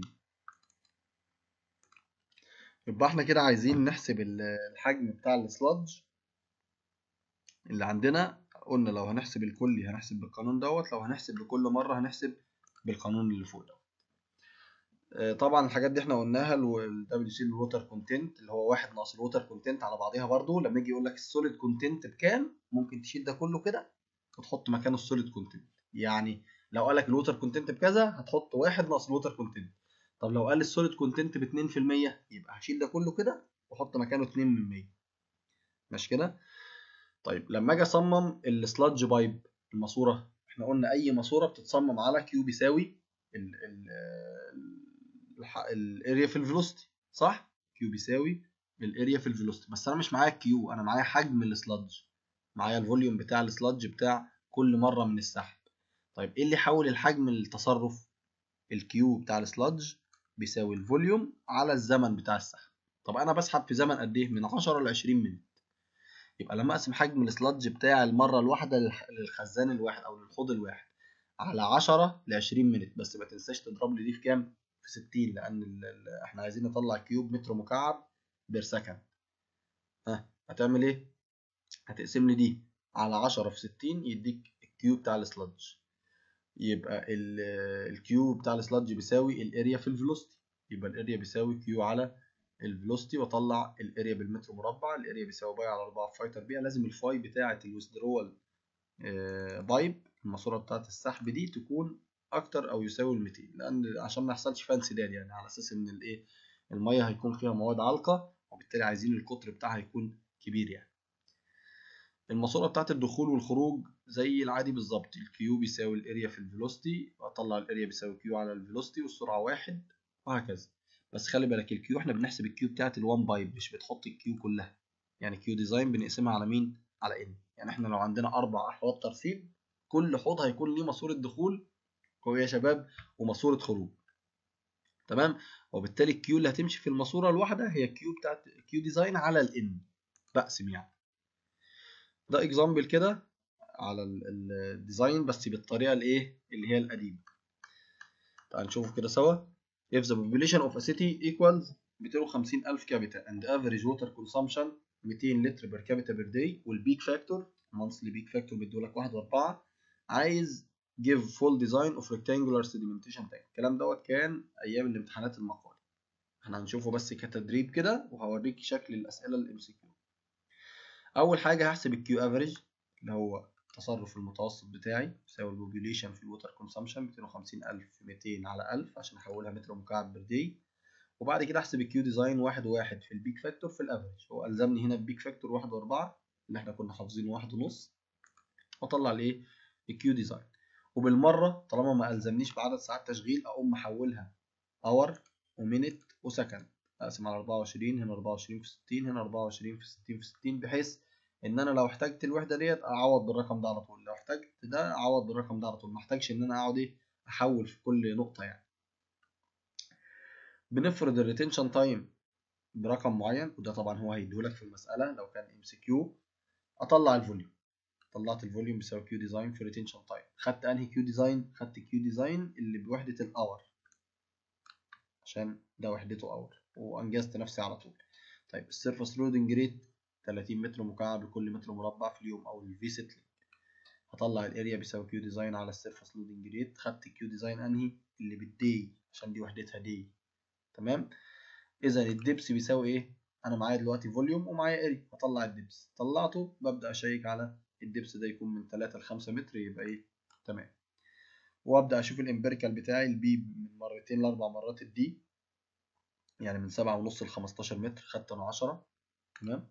يبقى احنا كده عايزين نحسب ال- الحجم بتاع السلادج اللي عندنا قلنا لو هنحسب الكلي هنحسب بالقانون دوت لو هنحسب لكل مرة هنحسب بالقانون اللي فوق دوت آه، طبعا الحاجات دي احنا قلناها ال WC الووتر كونتنت اللي هو واحد ناقص الووتر كونتنت على بعضيها برضو لما يجي يقول لك السوليد كونتنت بكام ممكن تشيل ده كله كده وتحط مكانه السوليد كونتنت يعني لو قال لك الووتر كونتنت بكذا هتحط واحد ناقص الووتر كونتنت طب لو قال السوليد كونتنت ب 2% يبقى هشيل ده كله كده واحط مكانه 2 من 100 ماشي كده طيب لما اجي اصمم السلادج بايب الماسوره احنا قلنا اي ماسوره بتتصمم على كيو بيساوي ال ال الاريا في الفيلوسيتي صح كيو بيساوي الاريا في الفيلوسيتي بس انا مش معايا كيو انا معايا حجم السلادج معايا الفوليوم بتاع السلادج بتاع كل مره من السحب طيب ايه اللي يحول الحجم للتصرف الكيو بتاع السلادج بيساوي الفوليوم على الزمن بتاع السحب طب انا بسحب في زمن قد ايه من 10 ل 20 مللي يبقى لما اقسم حجم السلادج بتاع المره الواحده للح- للخزان الواحد او للحوض الواحد على 10 ل 20 مينت بس ما تنساش تضرب لي دي في كام في 60 لان ال- ال- احنا عايزين نطلع كيوب متر مكعب بير سكند ها هتعمل ايه هتقسم لي دي على 10 في 60 يديك الكيو بتاع السلادج يبقى ال- الكيو بتاع السلادج بيساوي الاريا في الفيلوسيتي يبقى الاريا بيساوي كيو على الفيلوسيتي واطلع الاريا بالمتر مربع الاريا بيساوي باي على 4 في فاي تربيع لازم الفاي بتاعه الويزدرول بايب الماسوره بتاعه السحب دي تكون اكتر او يساوي ال 200 لان عشان ما يحصلش فيها انسداد يعني على اساس ان الايه الميه هيكون فيها مواد عالقه وبالتالي عايزين القطر بتاعها يكون كبير يعني الماسوره بتاعه الدخول والخروج زي العادي بالظبط الكيو بيساوي الاريا في الفيلوسيتي واطلع الاريا بيساوي كيو على الفيلوسيتي والسرعه واحد وهكذا بس خلي بالك الكيو احنا بنحسب الكيو بتاعت الوان بايب مش بتحط الكيو كلها يعني كيو ديزاين بنقسمها على مين على ان يعني احنا لو عندنا اربع احواض ترسيب كل حوض هيكون ليه ماسوره دخول قويه يا شباب وماسوره خروج تمام وبالتالي الكيو اللي هتمشي في الماسوره الواحده هي الكيو بتاعت كيو ديزاين على الان بقسم يعني ده اكزامبل كده على الديزاين بس بالطريقه الايه اللي هي القديمه تعال نشوفه كده سوا if the population of a city equals 250,000 كابيتا and average water consumption 200 لتر per capita per day والبيك فاكتور monthly peak factor بيدولك 1.4 عايز give full design of rectangular sedimentation tank الكلام دوت كان ايام الامتحانات المقالي احنا هنشوفه بس كتدريب كده وهوريك شكل الاسئله الام سي كيو اول حاجه هحسب الكيو افريج اللي هو التصرف المتوسط بتاعي يساوي البوبوليشن في الووتر كونسامشن 250000 في 200 على 1000 عشان احولها متر مكعب بير داي وبعد كده احسب الكيو ديزاين واحد وواحد في البيك فاكتور في الافريج هو الزمني هنا ببيك فاكتور واحد واربعة اللي احنا كنا حافظينه واحد ونص واطلع الايه الكيو ديزاين وبالمره طالما ما الزمنيش بعدد ساعات تشغيل اقوم محولها اور ومينت وسكند اقسم على 24 هنا 24 في 60 هنا 24 في 60 في 60 بحيث ان انا لو احتجت الوحده ديت اعوض بالرقم ده على طول لو احتجت ده اعوض بالرقم ده على طول ما احتاجش ان انا اقعد ايه احول في كل نقطه يعني بنفرض الريتنشن تايم برقم معين وده طبعا هو هيديهولك في المساله لو كان ام سي كيو اطلع الفوليوم طلعت الفوليوم بيساوي كيو ديزاين في ريتنشن تايم خدت انهي كيو ديزاين خدت كيو ديزاين اللي بوحده الاور عشان ده وحدته اور وانجزت نفسي على طول طيب السيرفس لودنج ريت 30 متر مكعب لكل متر مربع في اليوم او الفي سيتلينج هطلع الاريا بيساوي كيو ديزاين على السيرفس لودنج ريت خدت الكيو ديزاين انهي اللي بالدي عشان دي وحدتها دي تمام اذا الدبس بيساوي ايه انا معايا دلوقتي فوليوم ومعايا اريا هطلع الدبس طلعته ببدا اشيك على الدبس ده يكون من 3 ل 5 متر يبقى ايه تمام وابدا اشوف الامبيريكال بتاعي البي من مرتين لاربع مرات الدي يعني من سبعة ونص ل 15 متر خدت انا 10 تمام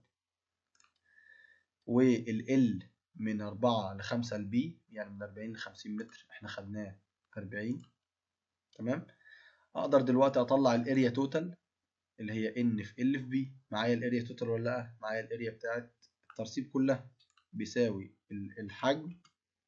والال من 4 ل 5 البي يعني من 40 ل 50 متر احنا خدناه 40 تمام اقدر دلوقتي اطلع الاريا توتال اللي هي ان في ال في بي معايا الاريا توتال ولا لا معايا الاريا بتاعت الترسيب كلها بيساوي الحجم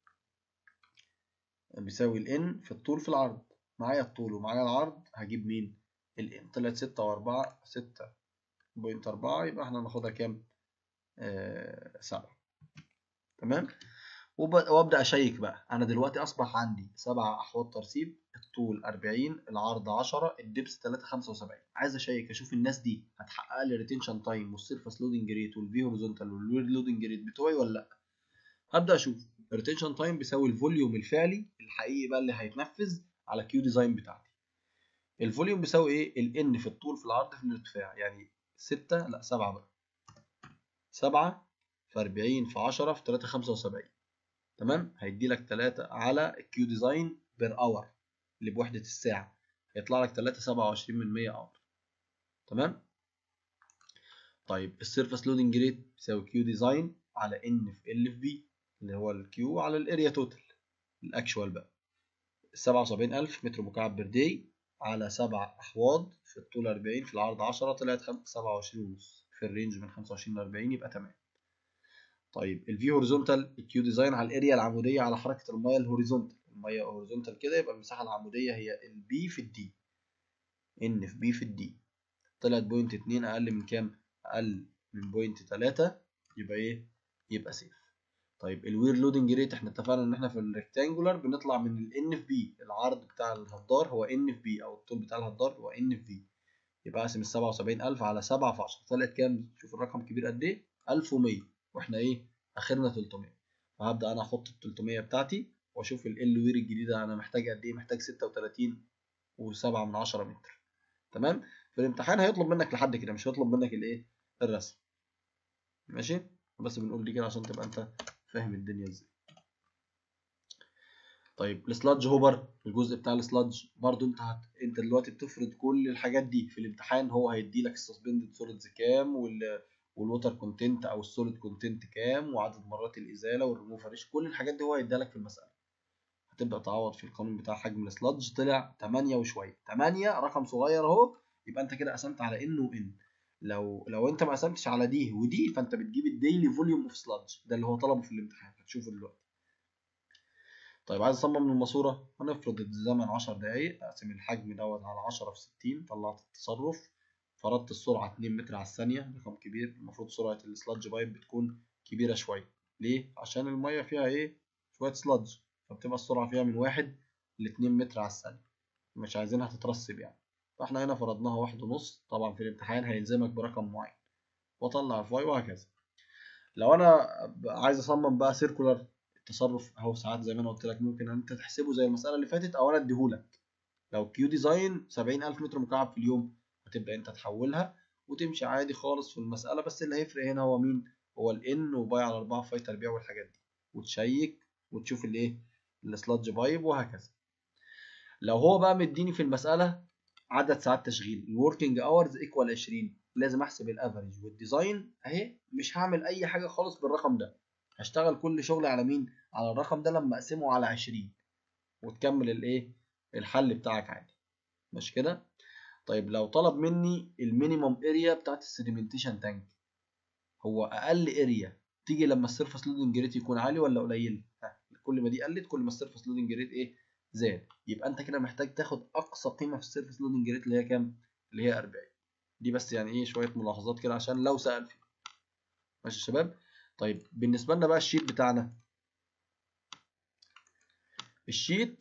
بيساوي الان في الطول في العرض معايا الطول ومعايا العرض هجيب مين الان طلعت ستة وأربعة ستة بوينت أربعة يبقى احنا هناخدها كام آه سبعة تمام وابدا اشيك بقى انا دلوقتي اصبح عندي سبع احواض ترسيب الطول 40 العرض 10 الدبس 3 75 عايز اشيك اشوف الناس دي هتحقق لي الريتنشن تايم والسيرفس لودنج ريت والفي هوريزونتال والوير لودنج ريت بتوعي ولا لا هبدا اشوف الريتنشن تايم بيساوي الفوليوم الفعلي الحقيقي بقى اللي هيتنفذ على كيو ديزاين بتاعتي الفوليوم بيساوي ايه الان في الطول في العرض في الارتفاع يعني 6 لا 7 بقى 7 في 40 في 10 في 3 75 تمام هيدي لك 3 على الكيو ديزاين بير اور اللي بوحده الساعه هيطلع لك 3.27 من 100 اور تمام طيب السيرفس لودنج ريت بيساوي كيو ديزاين على ان في ال في بي اللي هو الكيو على الاريا توتال الاكشوال بقى 77000 متر مكعب بير داي على سبع احواض في الطول 40 في العرض 10 طلعت 27 ونص في الرينج من 25 ل 40 يبقى تمام طيب الفي هوريزونتال الكيو ديزاين على الاريا العموديه على حركه الميه الهوريزونتال الميه هوريزونتال كده يبقى المساحه العموديه هي البي في الدي ان في بي في الدي طلعت بوينت 2 اقل من كام اقل من بوينت 3 يبقى ايه يبقى سيف طيب الوير لودنج ريت احنا اتفقنا ان احنا في الريكتانجولار بنطلع من الان اف بي العرض بتاع الهدار هو ان اف بي او الطول بتاع الهدار هو ان اف بي يبقى اقسم ال 77000 على 7 في 10 طلعت كام شوف الرقم كبير قد ايه 1100 واحنا ايه اخرنا 300 فهبدا انا احط ال 300 بتاعتي واشوف ال وير الجديده انا محتاج قد ايه محتاج 36 و7 من 10 متر تمام في الامتحان هيطلب منك لحد كده مش هيطلب منك الايه الرسم ماشي بس بنقول دي كده عشان تبقى انت فاهم الدنيا ازاي طيب السلادج هوبر الجزء بتاع السلادج برضو انت هت... انت دلوقتي بتفرض كل الحاجات دي في الامتحان هو هيدي لك السسبندد سوليدز كام وال والووتر كونتنت او السوليد كونتنت كام وعدد مرات الازاله والريموفر كل الحاجات دي هو هيديها لك في المساله هتبدا تعوض في القانون بتاع حجم السلادج طلع 8 وشويه 8 رقم صغير اهو يبقى انت كده قسمت على ان وان لو لو انت ما قسمتش على دي ودي فانت بتجيب الديلي فوليوم اوف سلادج ده اللي هو طلبه في الامتحان هتشوفه دلوقتي طيب عايز اصمم الماسوره هنفرض الزمن 10 دقايق اقسم الحجم دوت على 10 في 60 طلعت التصرف فرضت السرعه 2 متر على الثانيه رقم كبير المفروض سرعه السلادج بايب بتكون كبيره شويه ليه عشان الميه فيها ايه شويه سلادج فبتبقى السرعه فيها من 1 ل 2 متر على الثانيه مش عايزينها تترسب يعني فاحنا هنا فرضناها واحد ونص طبعا في الامتحان هيلزمك برقم معين واطلع فاي وهكذا لو انا عايز اصمم بقى سيركولار التصرف اهو ساعات زي ما انا قلت لك ممكن انت تحسبه زي المساله اللي فاتت او انا اديهولك لو كيو ديزاين 70000 متر مكعب في اليوم هتبدا انت تحولها وتمشي عادي خالص في المساله بس اللي هيفرق هنا هو مين هو الان وباي على 4 فاي تربيع والحاجات دي وتشيك وتشوف الايه السلادج بايب وهكذا لو هو بقى مديني في المساله عدد ساعات تشغيل الوركينج اورز ايكوال 20 لازم احسب الافريج والديزاين اهي مش هعمل اي حاجه خالص بالرقم ده هشتغل كل شغل على مين على الرقم ده لما اقسمه على 20 وتكمل الايه الحل بتاعك عادي مش كده طيب لو طلب مني المينيمم اريا بتاعت السيديمنتيشن تانك هو اقل اريا تيجي لما السيرفس لودنج ريت يكون عالي ولا قليل ها كل ما دي قلت كل ما السيرفس لودنج ريت ايه زاد يبقى انت كده محتاج تاخد اقصى قيمه في السيرفس لودنج ريت اللي هي كام اللي هي 40 دي بس يعني ايه شويه ملاحظات كده عشان لو سال فيه ماشي يا شباب طيب بالنسبه لنا بقى الشيت بتاعنا الشيت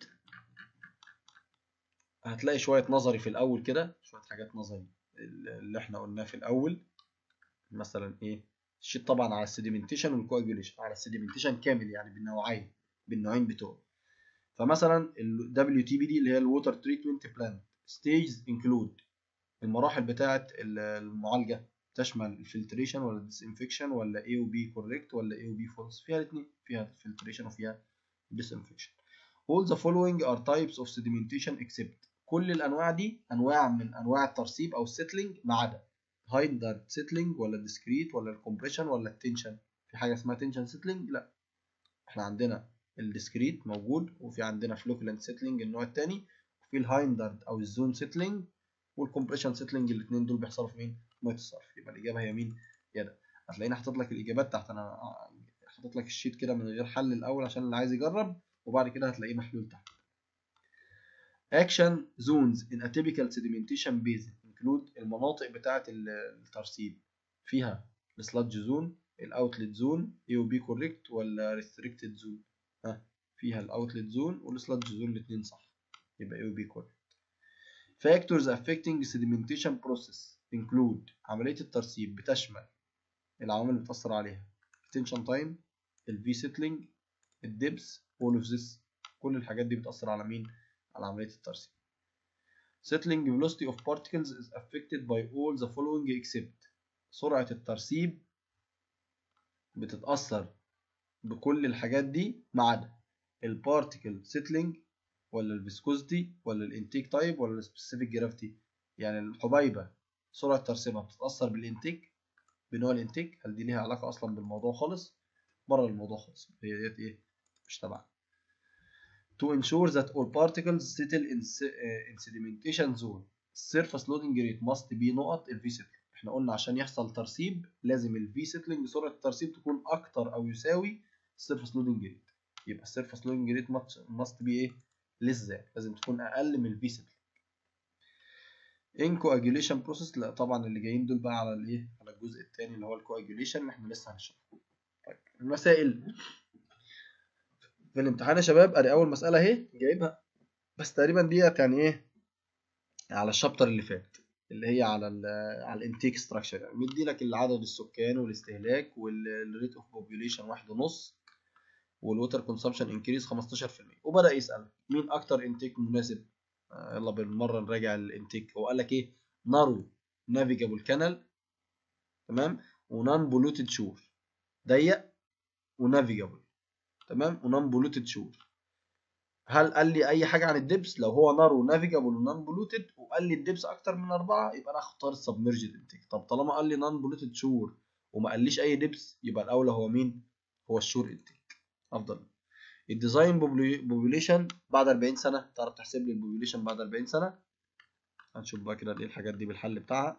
هتلاقي شويه نظري في الاول كده شويه حاجات نظري اللي احنا قلناه في الاول مثلا ايه الشيت طبعا على السيديمنتيشن والكواجوليشن على السيديمنتيشن كامل يعني بالنوعين بالنوعين بتوعه فمثلا ال WTPD اللي هي الووتر تريتمنت بلانت ستيجز انكلود المراحل بتاعه المعالجه تشمل الفلتريشن ولا الديسانفكشن ولا A و B correct ولا A و B false فيها الاثنين فيها فلتريشن وفيها disinfection all the following are types of sedimentation except كل الانواع دي انواع من انواع الترسيب او السيتلينج ما عدا هايندر سيتلينج ولا الديسكريت ولا الكومبريشن ولا التنشن في حاجه اسمها تنشن سيتلينج لا احنا عندنا الديسكريت موجود وفي عندنا فلوكلنت سيتلينج النوع الثاني وفي الهايندرد او الزون سيتلينج والكومبريشن سيتلينج الاثنين دول بيحصلوا في مين؟ في ميه الصرف يبقى الاجابه هي مين؟ هي ده هتلاقيني حاطط لك الاجابات تحت انا حاطط لك الشيت كده من غير حل الاول عشان اللي عايز يجرب وبعد كده هتلاقيه محلول تحت action zones in a typical sedimentation basin include المناطق بتاعه الترسيب فيها السلادج زون الاوتلت زون A و B correct ولا restricted زون ها فيها الاوتلت زون والسلادج زون الاثنين صح يبقى A و B correct factors affecting sedimentation process include عملية الترسيب بتشمل العوامل اللي بتأثر عليها tension time ال V settling الدبس all of this كل الحاجات دي بتأثر على مين؟ على عملية الترسيب settling velocity of particles is affected by all the following except سرعة الترسيب بتتأثر بكل الحاجات دي ما عدا البارتيكل سيتلينج ولا الفيسكوزيتي ولا الانتيك تايب ولا السبيسيفيك جرافيتي يعني الحبيبه سرعه ترسيبها بتتاثر بالانتيك بنوع الانتيك هل دي ليها علاقه اصلا بالموضوع خالص بره الموضوع خالص هي ديت ايه مش تبعنا to ensure that all particles settle in, in sedimentation zone surface loading rate must be نقط ال V settling احنا قلنا عشان يحصل ترسيب لازم ال V settling سرعه الترسيب تكون اكتر او يساوي surface loading rate يبقى surface loading rate must be ايه less than لازم تكون اقل من الفي settling in coagulation process لا طبعا اللي جايين دول بقى على الايه على الجزء الثاني اللي هو الكواجوليشن اللي احنا لسه هنشرحه المسائل في الامتحان يا شباب ادي اول مساله اهي جايبها بس تقريبا ديت يعني ايه على الشابتر اللي فات اللي هي على ال على الانتيك ستراكشر يعني مدي لك عدد السكان والاستهلاك والريت اوف بوبيوليشن واحد ونص والووتر كونسامشن انكريز 15% وبدا يسال مين اكتر انتيك مناسب آه يلا بالمره نراجع الانتيك هو قال لك ايه نارو نافيجابل كانال تمام ونان بولوتد شور ضيق ونافيجابل تمام ونان بولوتد شور هل قال لي اي حاجه عن الدبس لو هو نارو نافيجابل ونان بولوتد وقال لي الدبس اكتر من أربعة يبقى انا اختار السبمرجد انتيك طب طالما قال لي نان بولوتد شور وما قاليش اي دبس يبقى الاولى هو مين هو الشور انتيك افضل الديزاين بوبوليشن بعد 40 سنه تعرف تحسب لي البوبوليشن بعد 40 سنه هنشوف بقى كده ايه الحاجات دي بالحل بتاعها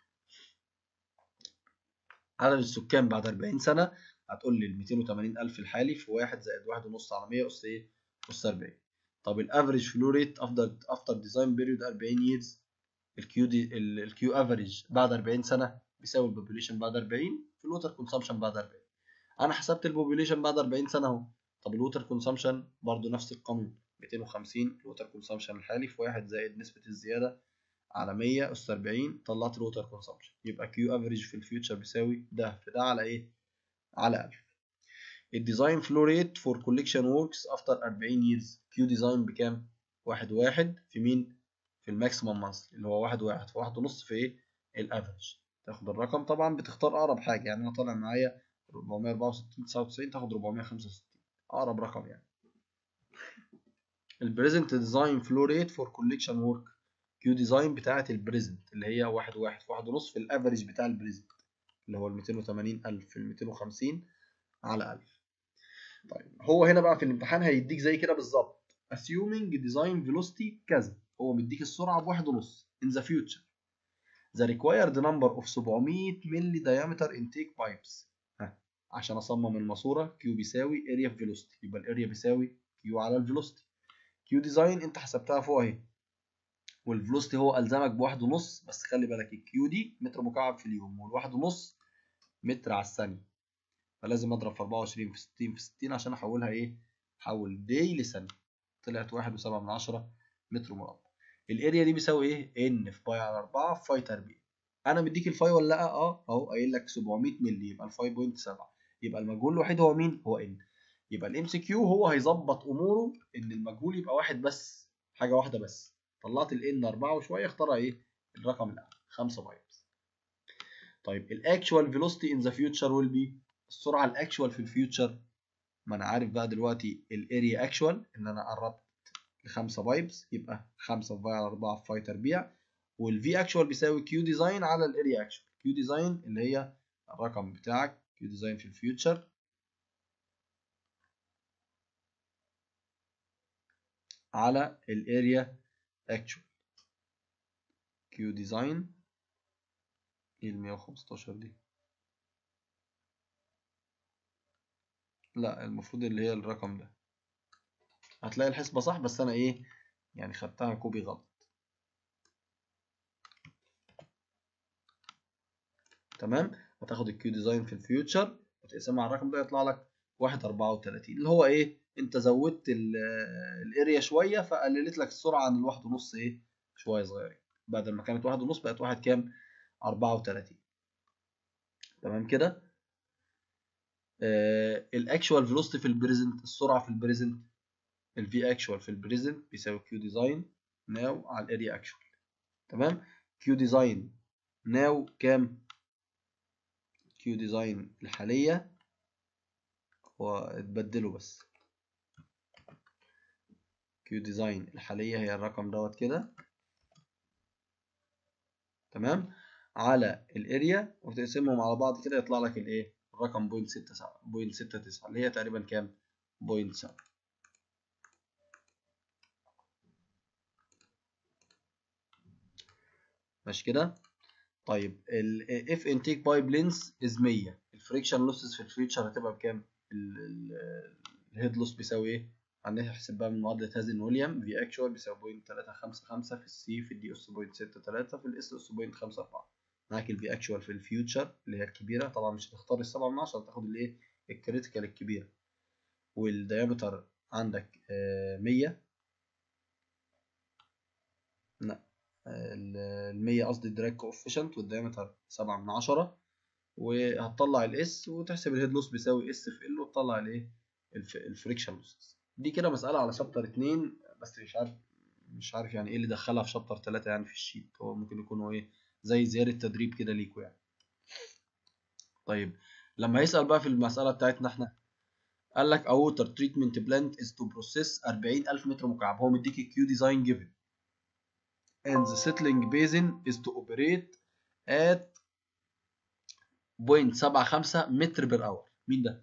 عدد السكان بعد 40 سنه هتقول لي ال 280 الف الحالي في 1 زائد 1 ونص على 100 اس ايه اس 40 طب الافريج فلو ريت افتر افتر ديزاين بيريود 40 ييرز الكيو دي الكيو افريج بعد 40 سنه بيساوي البوبوليشن بعد 40 في الووتر كونسامشن بعد 40 انا حسبت البوبوليشن بعد 40 سنه اهو طب الووتر كونسامشن برضو نفس القانون 250 الووتر كونسامشن الحالي في 1 زائد نسبه الزياده على 100 اس 40 طلعت الووتر كونسامشن يبقى كيو افريج في الفيوتشر بيساوي ده في ده على ايه على 1000 الديزاين فلو ريت فور كوليكشن وركس افتر 40 ييرز كيو ديزاين بكام؟ واحد واحد في مين؟ في الماكسيمم مانثلي اللي هو واحد واحد في واحد ونص في ايه؟ الافرج تاخد الرقم طبعا بتختار اقرب حاجه يعني انا طالع معايا 464 99 تاخد 465 اقرب رقم يعني البريزنت ديزاين فلو ريت فور كوليكشن ورك كيو ديزاين بتاعه البريزنت اللي هي واحد واحد في واحد ونص في الافرج بتاع البريزنت اللي هو ال 280 ألف في ال 250 على 1000 طيب هو هنا بقى في الامتحان هيديك زي كده بالظبط assuming design velocity كذا هو مديك السرعة بواحد ونص in the future the required number of 700 ملي diameter intake pipes ها عشان اصمم الماسورة Q بيساوي area في velocity يبقى الاريا بيساوي Q على الفيلوسيتي Q design انت حسبتها فوق اهي والفيلوسيتي هو الزمك بواحد ونص بس خلي بالك الكيو دي متر مكعب في اليوم والواحد ونص متر على الثانية فلازم اضرب في 24 في 60 في 60 عشان احولها ايه احول دي لثانية طلعت واحد وسبعة من عشرة متر مربع الاريا دي بيساوي ايه ان في باي على 4 في فاي تربيع انا مديك الفاي ولا لا اه اهو قايل لك 700 مللي يبقى الفاي بوينت 7 يبقى المجهول الوحيد هو مين هو ان يبقى الام سي كيو هو هيظبط اموره ان المجهول يبقى واحد بس حاجه واحده بس طلعت الان 4 وشويه اختار ايه الرقم الاعلى 5 بايبس طيب الاكشوال فيلوسيتي ان ذا فيوتشر ويل بي السرعه الاكشوال في الفيوتشر ما انا عارف بقى دلوقتي الاريا اكشوال ان انا قربت ل 5 بايبس يبقى 5 في باي على 4 في فاي تربيع والفي اكشوال بيساوي كيو ديزاين على الاريا اكشوال كيو ديزاين اللي هي الرقم بتاعك كيو ديزاين في الفيوتشر على الاريا اكشوال كيو ديزاين ايه ال 115 دي لا المفروض اللي هي الرقم ده هتلاقي الحسبة صح بس انا ايه يعني خدتها كوبي غلط تمام هتاخد الكيو ديزاين في الفيوتشر وتقسمها على الرقم ده يطلع لك 1.34 اللي هو ايه انت زودت الاريا شويه فقللت لك السرعه عن الواحد ونص ايه شويه صغيرين بدل ما كانت واحد ونص بقت واحد كام 34 تمام كده آه الاكشوال فيلوسيتي في البريزنت السرعه في البريزنت الفي اكشوال في البريزنت بيساوي كيو ديزاين ناو على الاريا اكشوال تمام كيو ديزاين ناو كام كيو ديزاين الحاليه واتبدلوا بس كيو ديزاين الحاليه هي الرقم دوت كده تمام على الاريا وتقسمهم على بعض كده يطلع لك الايه الرقم بوينت ستة سبعة بوينت ستة تسعة اللي هي تقريبا كام بوينت سبعة ماشي كده طيب ال if intake pipe length is 100 الفريكشن لوسز في الفيوتشر هتبقى بكام الهيد لوس بيساوي ايه هنحسب بقى من معادله هازن ويليام في اكشوال بيساوي بوينت 355 في السي في الدي اس بوينت 63 في الاس اس بوينت 54 معاك الفي اكشوال في الفيوتشر اللي هي الكبيره طبعا مش هتختار السبعة من عشرة هتاخد الايه الكريتيكال الكبيره والديامتر عندك آه، 100 لا ال 100 قصدي الدراج كوفيشنت والديامتر 7 من 10 وهتطلع الاس وتحسب الهيد لوس بيساوي اس في ال وتطلع الايه الفريكشن لوس دي كده مساله على شابتر 2 بس مش عارف مش عارف يعني ايه اللي دخلها في شابتر 3 يعني في الشيت هو ممكن يكون هو ايه زي زياده تدريب كده ليكوا يعني طيب لما يسال بقى في المساله بتاعتنا احنا قال لك a water treatment plant is to process 40000 متر مكعب هو مديك الكيو ديزاين given and the settling basin is to operate at 0.75 متر بير اور مين ده؟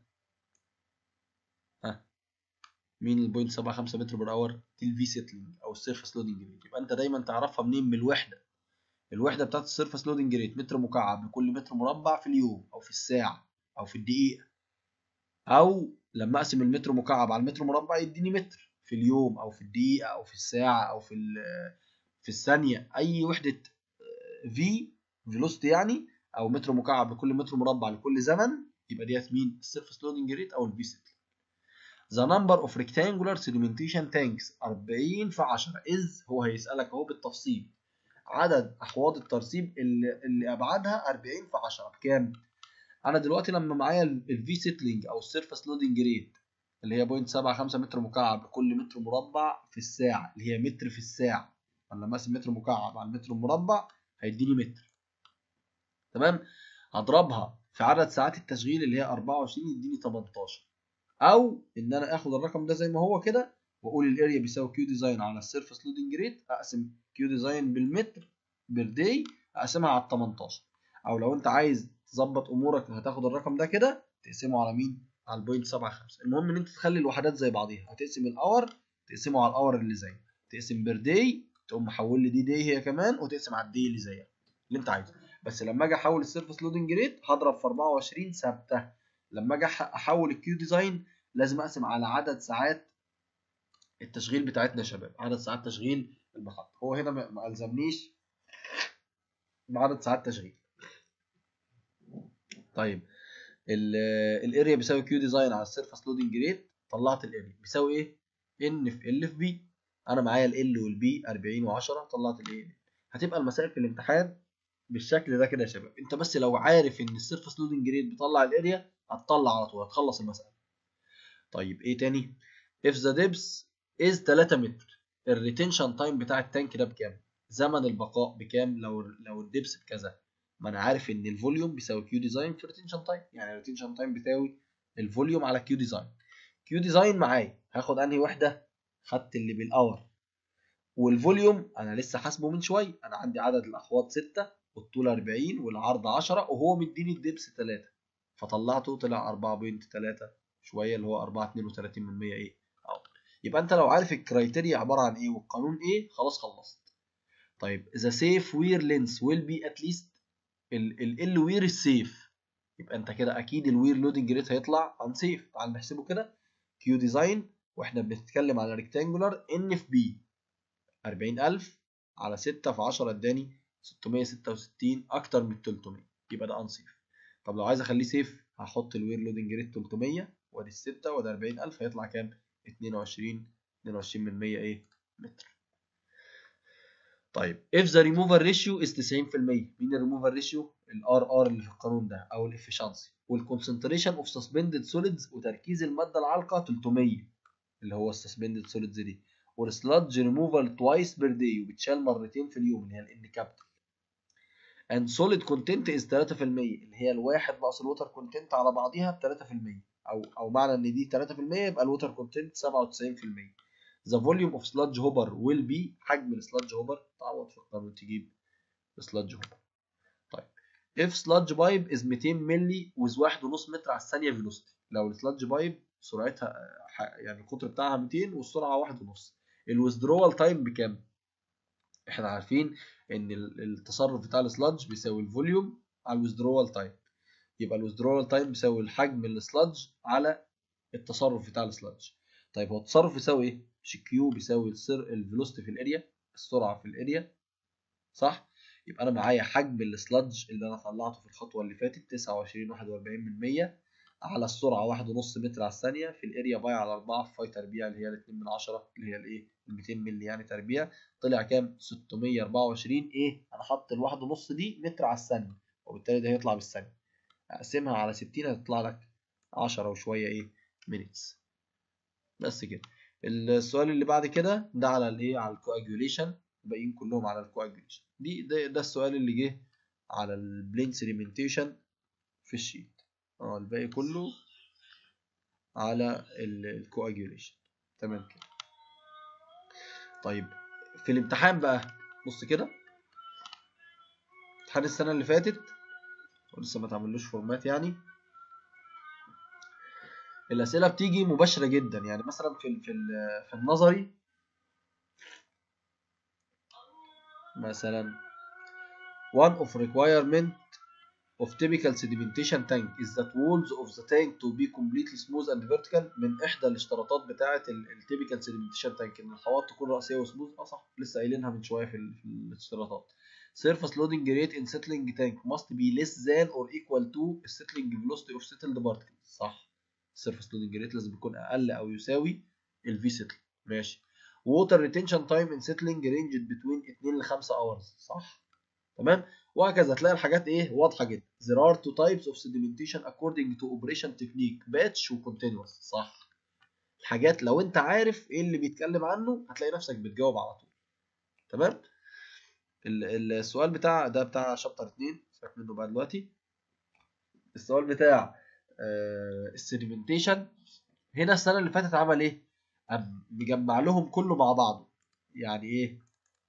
ها مين ال 0.75 متر بير اور؟ دي الفي سيتلينج او السيرفس لودنج ريت يبقى انت دايما تعرفها منين؟ من الوحده الوحده بتاعت السيرفس لودنج ريت متر مكعب لكل متر مربع في اليوم او في الساعه او في الدقيقه او لما اقسم المتر مكعب على المتر مربع يديني متر في اليوم او في الدقيقه او في الساعه او في في الثانيه اي وحده في فيلوسيتي يعني او متر مكعب لكل متر مربع لكل زمن يبقى ديت مين السيرفس لودنج ريت او الفي سيت The number of rectangular sedimentation tanks 40 في 10 is هو هيسألك اهو بالتفصيل عدد احواض الترسيب اللي, اللي ابعادها 40 في 10 بكام؟ انا دلوقتي لما معايا الفي سيتلينج او السيرفس لودنج ريت اللي هي 0.75 متر مكعب لكل متر مربع في الساعه اللي هي متر في الساعه انا لما اقسم متر مكعب على المتر المربع هيديني متر تمام هضربها في عدد ساعات التشغيل اللي هي 24 يديني 18 او ان انا اخد الرقم ده زي ما هو كده واقول الاريا بيساوي كيو ديزاين على السيرفس لودنج ريت اقسم كيو ديزاين بالمتر بير داي اقسمها على 18 او لو انت عايز تظبط امورك هتاخد الرقم ده كده تقسمه على مين على البوينت 75 المهم ان انت تخلي الوحدات زي بعضيها هتقسم الاور تقسمه على الاور اللي زيه تقسم بير داي تقوم محول لي دي داي هي كمان وتقسم على الدي اللي زيها اللي انت عايزه بس لما اجي احول السيرفس لودنج ريت هضرب في 24 ثابته لما اجي احول الكيو ديزاين لازم اقسم على عدد ساعات التشغيل بتاعتنا يا شباب عدد ساعات تشغيل المحطه هو هنا ما الزمنيش بعدد ساعات تشغيل طيب الاريا بيساوي كيو ديزاين على السيرفس لودنج ريت طلعت الاريا بيساوي ايه ان في ال في بي انا معايا ال والبي 40 و10 طلعت الايه هتبقى المسائل في الامتحان بالشكل ده كده يا شباب انت بس لو عارف ان السيرفس لودنج ريت بيطلع الاريا هتطلع على طول هتخلص المساله طيب ايه تاني if the depth is 3 متر الريتنشن تايم بتاع التانك ده بكام زمن البقاء بكام لو لو الدبس بكذا ما انا عارف ان الفوليوم بيساوي كيو ديزاين في ريتنشن تايم يعني الريتنشن تايم بيساوي الفوليوم على كيو ديزاين كيو ديزاين معايا هاخد انهي وحده خدت اللي بالاور والفوليوم انا لسه حاسبه من شويه انا عندي عدد الاحواض 6 والطول 40 والعرض 10 وهو مديني الدبس 3 فطلعته طلع 4.3 شويه اللي هو 4.32 من 100 ايه اهو يبقى انت لو عارف الكرايتيريا عباره عن ايه والقانون ايه خلاص خلصت طيب the safe wear length will be at least ال ال وير السيف يبقى انت كده اكيد الوير لودنج ريت هيطلع unsafe تعال نحسبه كده كيو ديزاين واحنا بنتكلم على ريكتانجولار ان في بي 40000 على 6 في 10 اداني 666 اكتر من 300 يبقى ده انسيف طب لو عايز اخليه سيف هحط الوير لودنج ريت 300 وادي ال 6 وادي 40000 هيطلع كام 22 22 من 100 ايه متر طيب if the removal ratio is 90% مين الريموفال ريشيو الار ار اللي في القانون ده او الافشنسي والكونسنتريشن اوف سسبندد سوليدز وتركيز الماده العالقه 300 اللي هو السسبندد سوليدز دي والسلادج ريموفال توايس بير داي وبتشال مرتين في اليوم اللي هي الان كابيتال and solid content is 3% اللي هي الواحد ناقص الوتر كونتنت على بعضيها ب 3% او او معنى ان دي 3% يبقى الوتر كونتنت 97% the volume of sludge hopper will be حجم السلادج هوبر تعوض في القانون تجيب sludge hopper طيب if sludge pipe is 200 مللي with 1.5 متر على الثانيه velocity لو السلادج بايب سرعتها يعني القطر بتاعها 200 والسرعه 1.5 الويزدرول تايم بكام؟ احنا عارفين ان التصرف بتاع السلادج بيساوي الفوليوم على الويزدرول تايم يبقى الويزدرول تايم بيساوي الحجم السلادج على التصرف بتاع السلادج طيب هو التصرف بيساوي ايه؟ مش الكيو بيساوي السر الفيلوسيتي في الاريا السرعه في الاريا صح؟ يبقى انا معايا حجم السلادج اللي انا طلعته في الخطوه اللي فاتت 29 41 من 100 على السرعه واحد ونص متر على الثانيه في الاريا باي على 4 في فاي تربيع اللي هي الاتنين من عشرة اللي هي الايه ال 200 مللي يعني تربيع طلع كام 624 ايه انا حاطط الواحد ونص دي متر على الثانيه وبالتالي ده هيطلع بالثانيه اقسمها على 60 هتطلع لك 10 وشويه ايه مينيتس بس كده السؤال اللي بعد كده ده على الايه على الكواجوليشن الباقيين كلهم على الكواجوليشن دي ده, ده السؤال اللي جه على البلين سيديمنتيشن في الشيت اه الباقي كله على الكواجوليشن تمام كده طيب في الامتحان بقى بص كده امتحان السنة اللي فاتت ولسه ما تعملوش فورمات يعني الأسئلة بتيجي مباشرة جدا يعني مثلا في في في النظري مثلا one of requirement of typical sedimentation tank is that walls of the tank to be completely smooth and vertical من احدى الاشتراطات بتاعه التيبيكال sedimentation tank ان الحواض تكون راسيه وسموث اه صح لسه قايلينها من شويه في, في الاشتراطات surface loading rate in settling tank must be less than or equal to settling velocity of settled particles صح surface loading rate لازم يكون اقل او يساوي الفي settle ماشي water retention time in settling ranged between 2 ل 5 hours صح تمام وهكذا هتلاقي الحاجات ايه واضحه جدا there are two types of sedimentation according to operation technique batch و continuous صح الحاجات لو انت عارف ايه اللي بيتكلم عنه هتلاقي نفسك بتجاوب على طول تمام السؤال بتاع ده بتاع شابتر 2 سيبك منه بقى دلوقتي السؤال بتاع السيديمنتيشن هنا السنه اللي فاتت عمل ايه قام مجمع لهم كله مع بعضه يعني ايه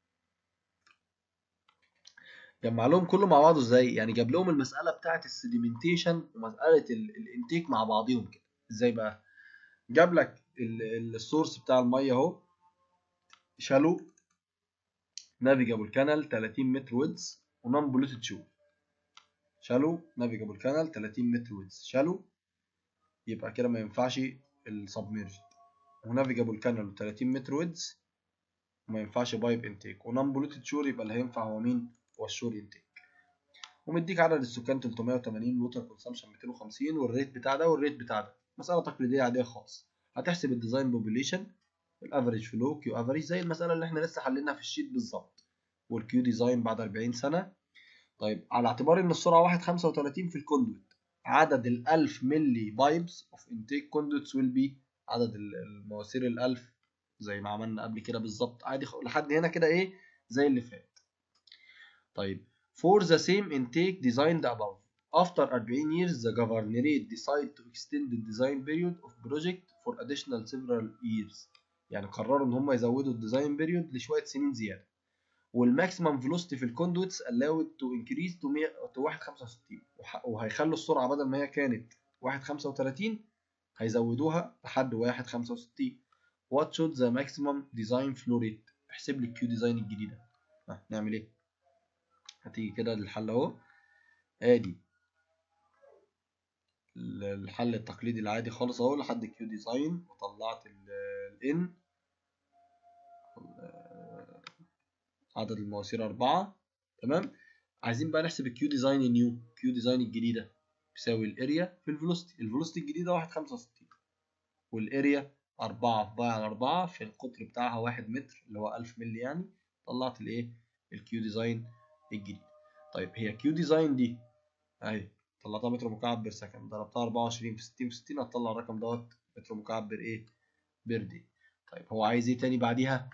جمع لهم كله مع بعضه ازاي يعني جاب لهم المساله بتاعه السيديمنتيشن ومساله الانتيك مع بعضيهم كده ازاي بقى جاب لك السورس بتاع الميه اهو شالو نافيجابل كانال 30 متر ويدز ونون بولوتد شو شالو نافيجابل كانال 30 متر ويدز شالو يبقى كده ما ينفعش السبميرج ونافيجابل كانال 30 متر ويدز وما ينفعش بايب انتيك ونون بولوتد شور يبقى اللي هينفع هو مين هو الشور انتيك ومديك عدد السكان 380 ووتر كونسامشن 250 والريت بتاع ده والريت بتاع ده مساله تقليديه عاديه خالص هتحسب الديزاين بوبوليشن الافريج فلو كيو افريج زي المساله اللي احنا لسه حليناها في الشيت بالظبط والكيو ديزاين بعد 40 سنه طيب على اعتبار ان السرعه 1.35 في الكوندويت عدد ال 1000 ملي بايبس اوف انتيك كوندويتس ويل بي عدد المواسير ال 1000 زي ما عملنا قبل كده بالظبط عادي لحد هنا كده ايه زي اللي فات طيب for the same intake designed above after 40 years the governorate decide to extend the design period of project for additional several years يعني قرروا ان هم يزودوا الديزاين بيريود لشويه سنين زياده والماكسيمم فيلوسيتي في الكوندويتس allowed to increase to 100 to 1.65 وهيخلوا السرعه بدل ما هي كانت 1.35 هيزودوها لحد 1.65 what should the maximum design flow rate احسب لي الكيو ديزاين الجديده ها نعمل ايه هتيجي كده للحل اهو ادي الحل التقليدي العادي خالص اهو لحد الكيو ديزاين وطلعت الان عدد المواسير أربعة تمام عايزين بقى نحسب الكيو ديزاين النيو كيو ديزاين الجديدة بيساوي الاريا في الفيلوسيتي الفيلوسيتي الجديدة واحد خمسة وستين والاريا أربعة في باي على أربعة في القطر بتاعها واحد متر اللي هو ألف ملي يعني طلعت الإيه الكيو ديزاين الجديد طيب هي كيو ديزاين دي أهي طلعتها متر مكعب بير سكند ضربتها 24 في 60 في 60 هتطلع الرقم دوت متر مكعب بير إيه بير دي طيب هو عايز إيه تاني بعديها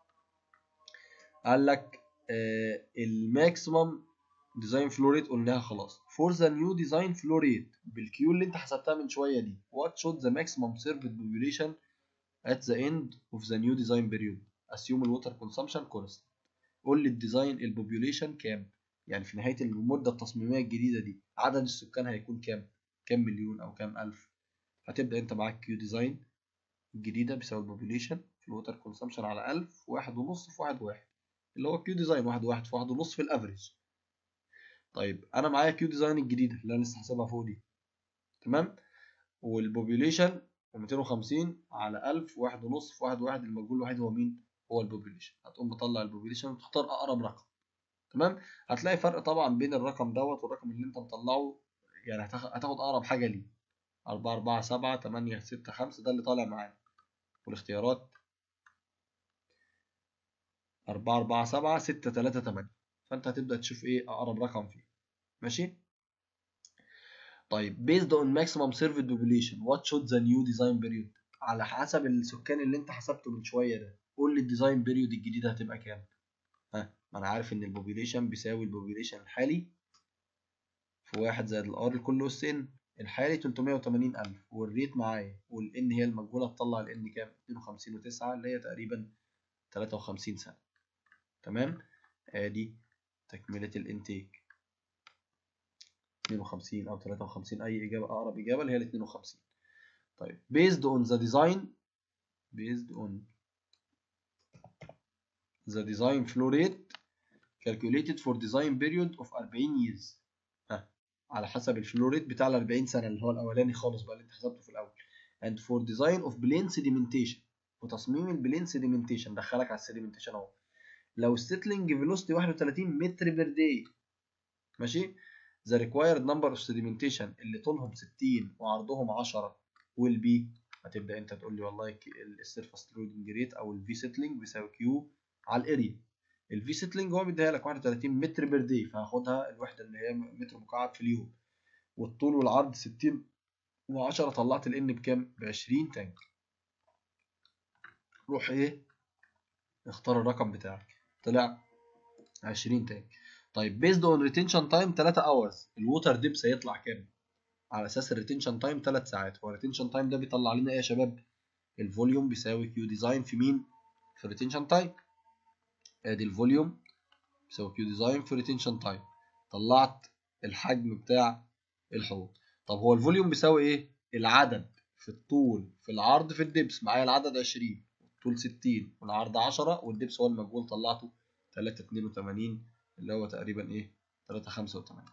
قال لك آه الماكسيمم ديزاين فلو ريت قلناها خلاص فور ذا نيو ديزاين فلو ريت بالكيو اللي انت حسبتها من شويه دي وات شود ذا ماكسيمم سيرفد population at the end of the new design period assume الووتر consumption constant قول لي الديزاين البوبيوليشن كام يعني في نهايه المده التصميميه الجديده دي عدد السكان هيكون كام كام مليون او كام الف هتبدا انت معاك كيو ديزاين الجديده بيساوي البوبيوليشن في الووتر كونسامشن على 1000 واحد ونص في واحد واحد اللي هو كيو ديزاين واحد واحد في واحد ونص في الافريج طيب انا معايا كيو ديزاين الجديده اللي انا لسه حاسبها فوق دي تمام والبوبيوليشن 250 على 1000 واحد ونص في واحد واحد المجهول الوحيد هو مين هو البوبيوليشن هتقوم مطلع البوبيوليشن وتختار اقرب رقم تمام هتلاقي فرق طبعا بين الرقم دوت والرقم اللي انت مطلعه يعني هتاخد اقرب حاجه ليه 4 4 7 8 6 5 ده اللي طالع معانا والاختيارات 4 4 7 6 3 8 فانت هتبدا تشوف ايه اقرب رقم فيه ماشي طيب based on maximum served population what should the new design period على حسب السكان اللي انت حسبته من شويه ده قول لي الديزاين بيريود الجديده هتبقى كام ها ما انا عارف ان البوبيليشن بيساوي البوبيليشن الحالي في واحد زائد الار لكل اس ان الحالي 380000 والريت معايا والان هي المجهوله تطلع الان كام 52 و9 اللي هي تقريبا 53 سنه تمام ادي تكمله الانتيك 52 او 53 اي اجابه اقرب اجابه اللي هي ال 52 طيب based on the design based on the design flow rate calculated for design period of 40 years ها على حسب الفلو ريت بتاع ال 40 سنه اللي هو الاولاني خالص بقى اللي انت حسبته في الاول and for design of plane sedimentation وتصميم البلين sedimentation دخلك على السيديمنتيشن اهو لو السيتلينج فيلوسيتي 31 متر بير داي ماشي the required number of sedimentation اللي طولهم 60 وعرضهم 10 will be هتبدا انت تقول لي والله السيرفس لودنج ريت او الفي سيتلينج بيساوي كيو على الاريا الفي سيتلينج هو مديها لك 31 متر بير داي فهاخدها الوحده اللي هي متر مكعب في اليوم والطول والعرض 60 و10 طلعت الان بكام؟ ب 20 تانك روح ايه اختار الرقم بتاعك طلع 20 تانك طيب based on retention time 3 hours الووتر ديبس هيطلع كام؟ على اساس الريتنشن تايم 3 ساعات هو الريتنشن تايم ده بيطلع لنا ايه يا شباب الفوليوم بيساوي كيو ديزاين في مين في الريتنشن تايم ادي الفوليوم بيساوي كيو ديزاين في الريتنشن تايم طلعت الحجم بتاع الحوض طب هو الفوليوم بيساوي ايه العدد في الطول في العرض في الدبس معايا العدد 20 والطول 60 والعرض 10 والدبس هو المجهول طلعته 382 اللي هو تقريبا ايه 385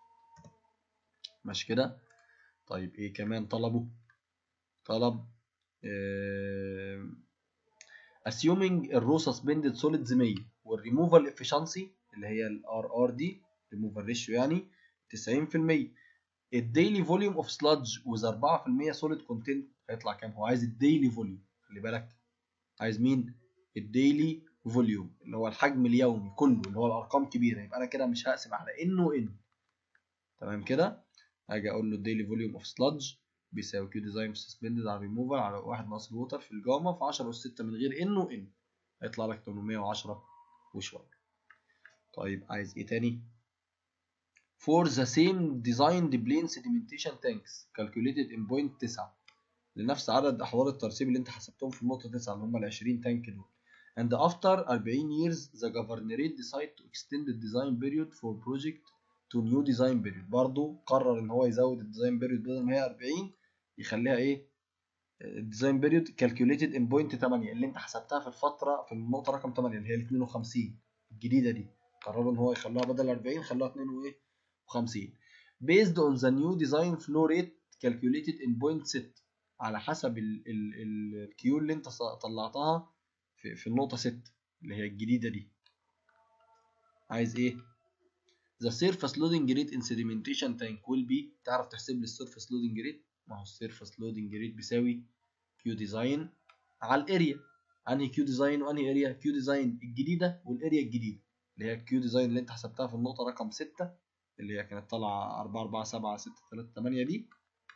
ماشي كده طيب ايه كمان طلبه طلب آه assuming الرو suspended solids 100 والريموفال efficiency اللي هي الار ار دي ريموفال ريشيو يعني 90% الديلي فوليوم اوف سلادج وذ 4% سوليد كونتنت هيطلع كام هو عايز الديلي فوليوم خلي بالك عايز مين الديلي فوليوم اللي هو الحجم اليومي كله اللي هو الارقام كبيره يبقى انا كده مش هقسم على ان وان تمام كده هاجي اقول له الديلي فوليوم اوف سلادج بيساوي كيو ديزاين سسبندد على ريموفال على 1 ناقص الووتر في الجاما في 10 اس 6 من غير ان وان هيطلع لك 810 وشويه طيب عايز ايه تاني for the same designed plane sedimentation tanks calculated in point 9 لنفس عدد احوال الترسيب اللي انت حسبتهم في النقطه 9 اللي هم ال 20 تانك دول and after 40 years the governorate decide to extend the design period for project to new design period برضو قرر ان هو يزود الديزاين بيريود بدل ما هي 40 يخليها ايه الديزاين بيريود calculated in point 8 اللي انت حسبتها في الفتره في النقطه رقم 8 اللي هي ال 52 الجديده دي قرروا ان هو يخلوها بدل 40 خلوها 52 based on the new design flow rate calculated in point 6 على حسب الكيو اللي انت طلعتها في, في النقطه 6 اللي هي الجديده دي عايز ايه the surface loading rate in sedimentation tank will be تعرف تحسب لي السيرفس لودنج ريت ما هو السيرفس لودنج ريت بيساوي كيو ديزاين على الاريا انهي كيو ديزاين وانهي اريا كيو ديزاين الجديده والاريا الجديده اللي هي الكيو ديزاين اللي انت حسبتها في النقطه رقم 6 اللي هي كانت طالعه 4 4 7 6 3 8 دي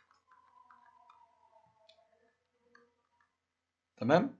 تمام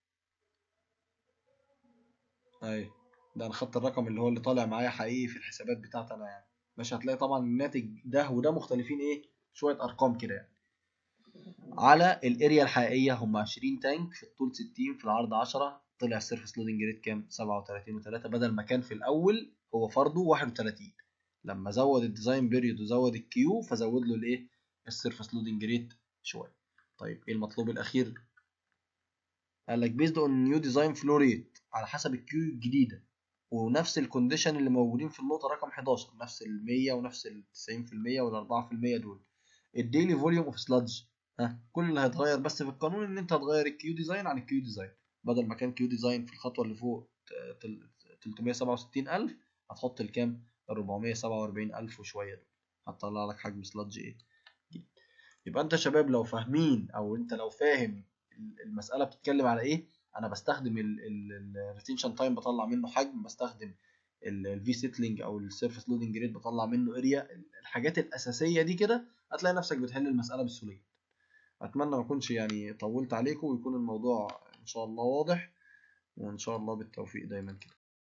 اهي ده انا خدت الرقم اللي هو اللي طالع معايا حقيقي في الحسابات بتاعتي انا يعني ماشي هتلاقي طبعا الناتج ده وده مختلفين ايه شويه ارقام كده يعني على الاريا الحقيقيه هم 20 تانك في الطول 60 في العرض 10 طلع السيرفس لودنج ريت كام 37 و3 بدل ما كان في الاول هو فرضه 31 لما زود الديزاين بيريود وزود الكيو فزود له الايه السيرفس لودنج ريت شويه طيب ايه المطلوب الاخير قال لك بيزد اون نيو ديزاين فلو ريت على حسب الكيو الجديده ونفس الكونديشن اللي موجودين في النقطه رقم 11 نفس ال 100 ونفس ال 90% وال 4% دول الديلي فوليوم اوف سلادج ها كل اللي هيتغير بس في القانون ان انت هتغير الكيو ديزاين عن الكيو ديزاين بدل ما كان كيو ديزاين في الخطوه اللي فوق 367000 هتحط الكام 447000 وشويه دول هتطلع لك حجم سلادج ايه يبقى انت شباب لو فاهمين او انت لو فاهم المساله بتتكلم على ايه انا بستخدم الريتنشن تايم بطلع منه حجم بستخدم الفي سيتلينج او السيرفيس لودنج ريت بطلع منه اريا الحاجات الاساسيه دي كده هتلاقي نفسك بتحل المساله بسهوله اتمنى ما اكونش يعني طولت عليكم ويكون الموضوع ان شاء الله واضح وان شاء الله بالتوفيق دايما كده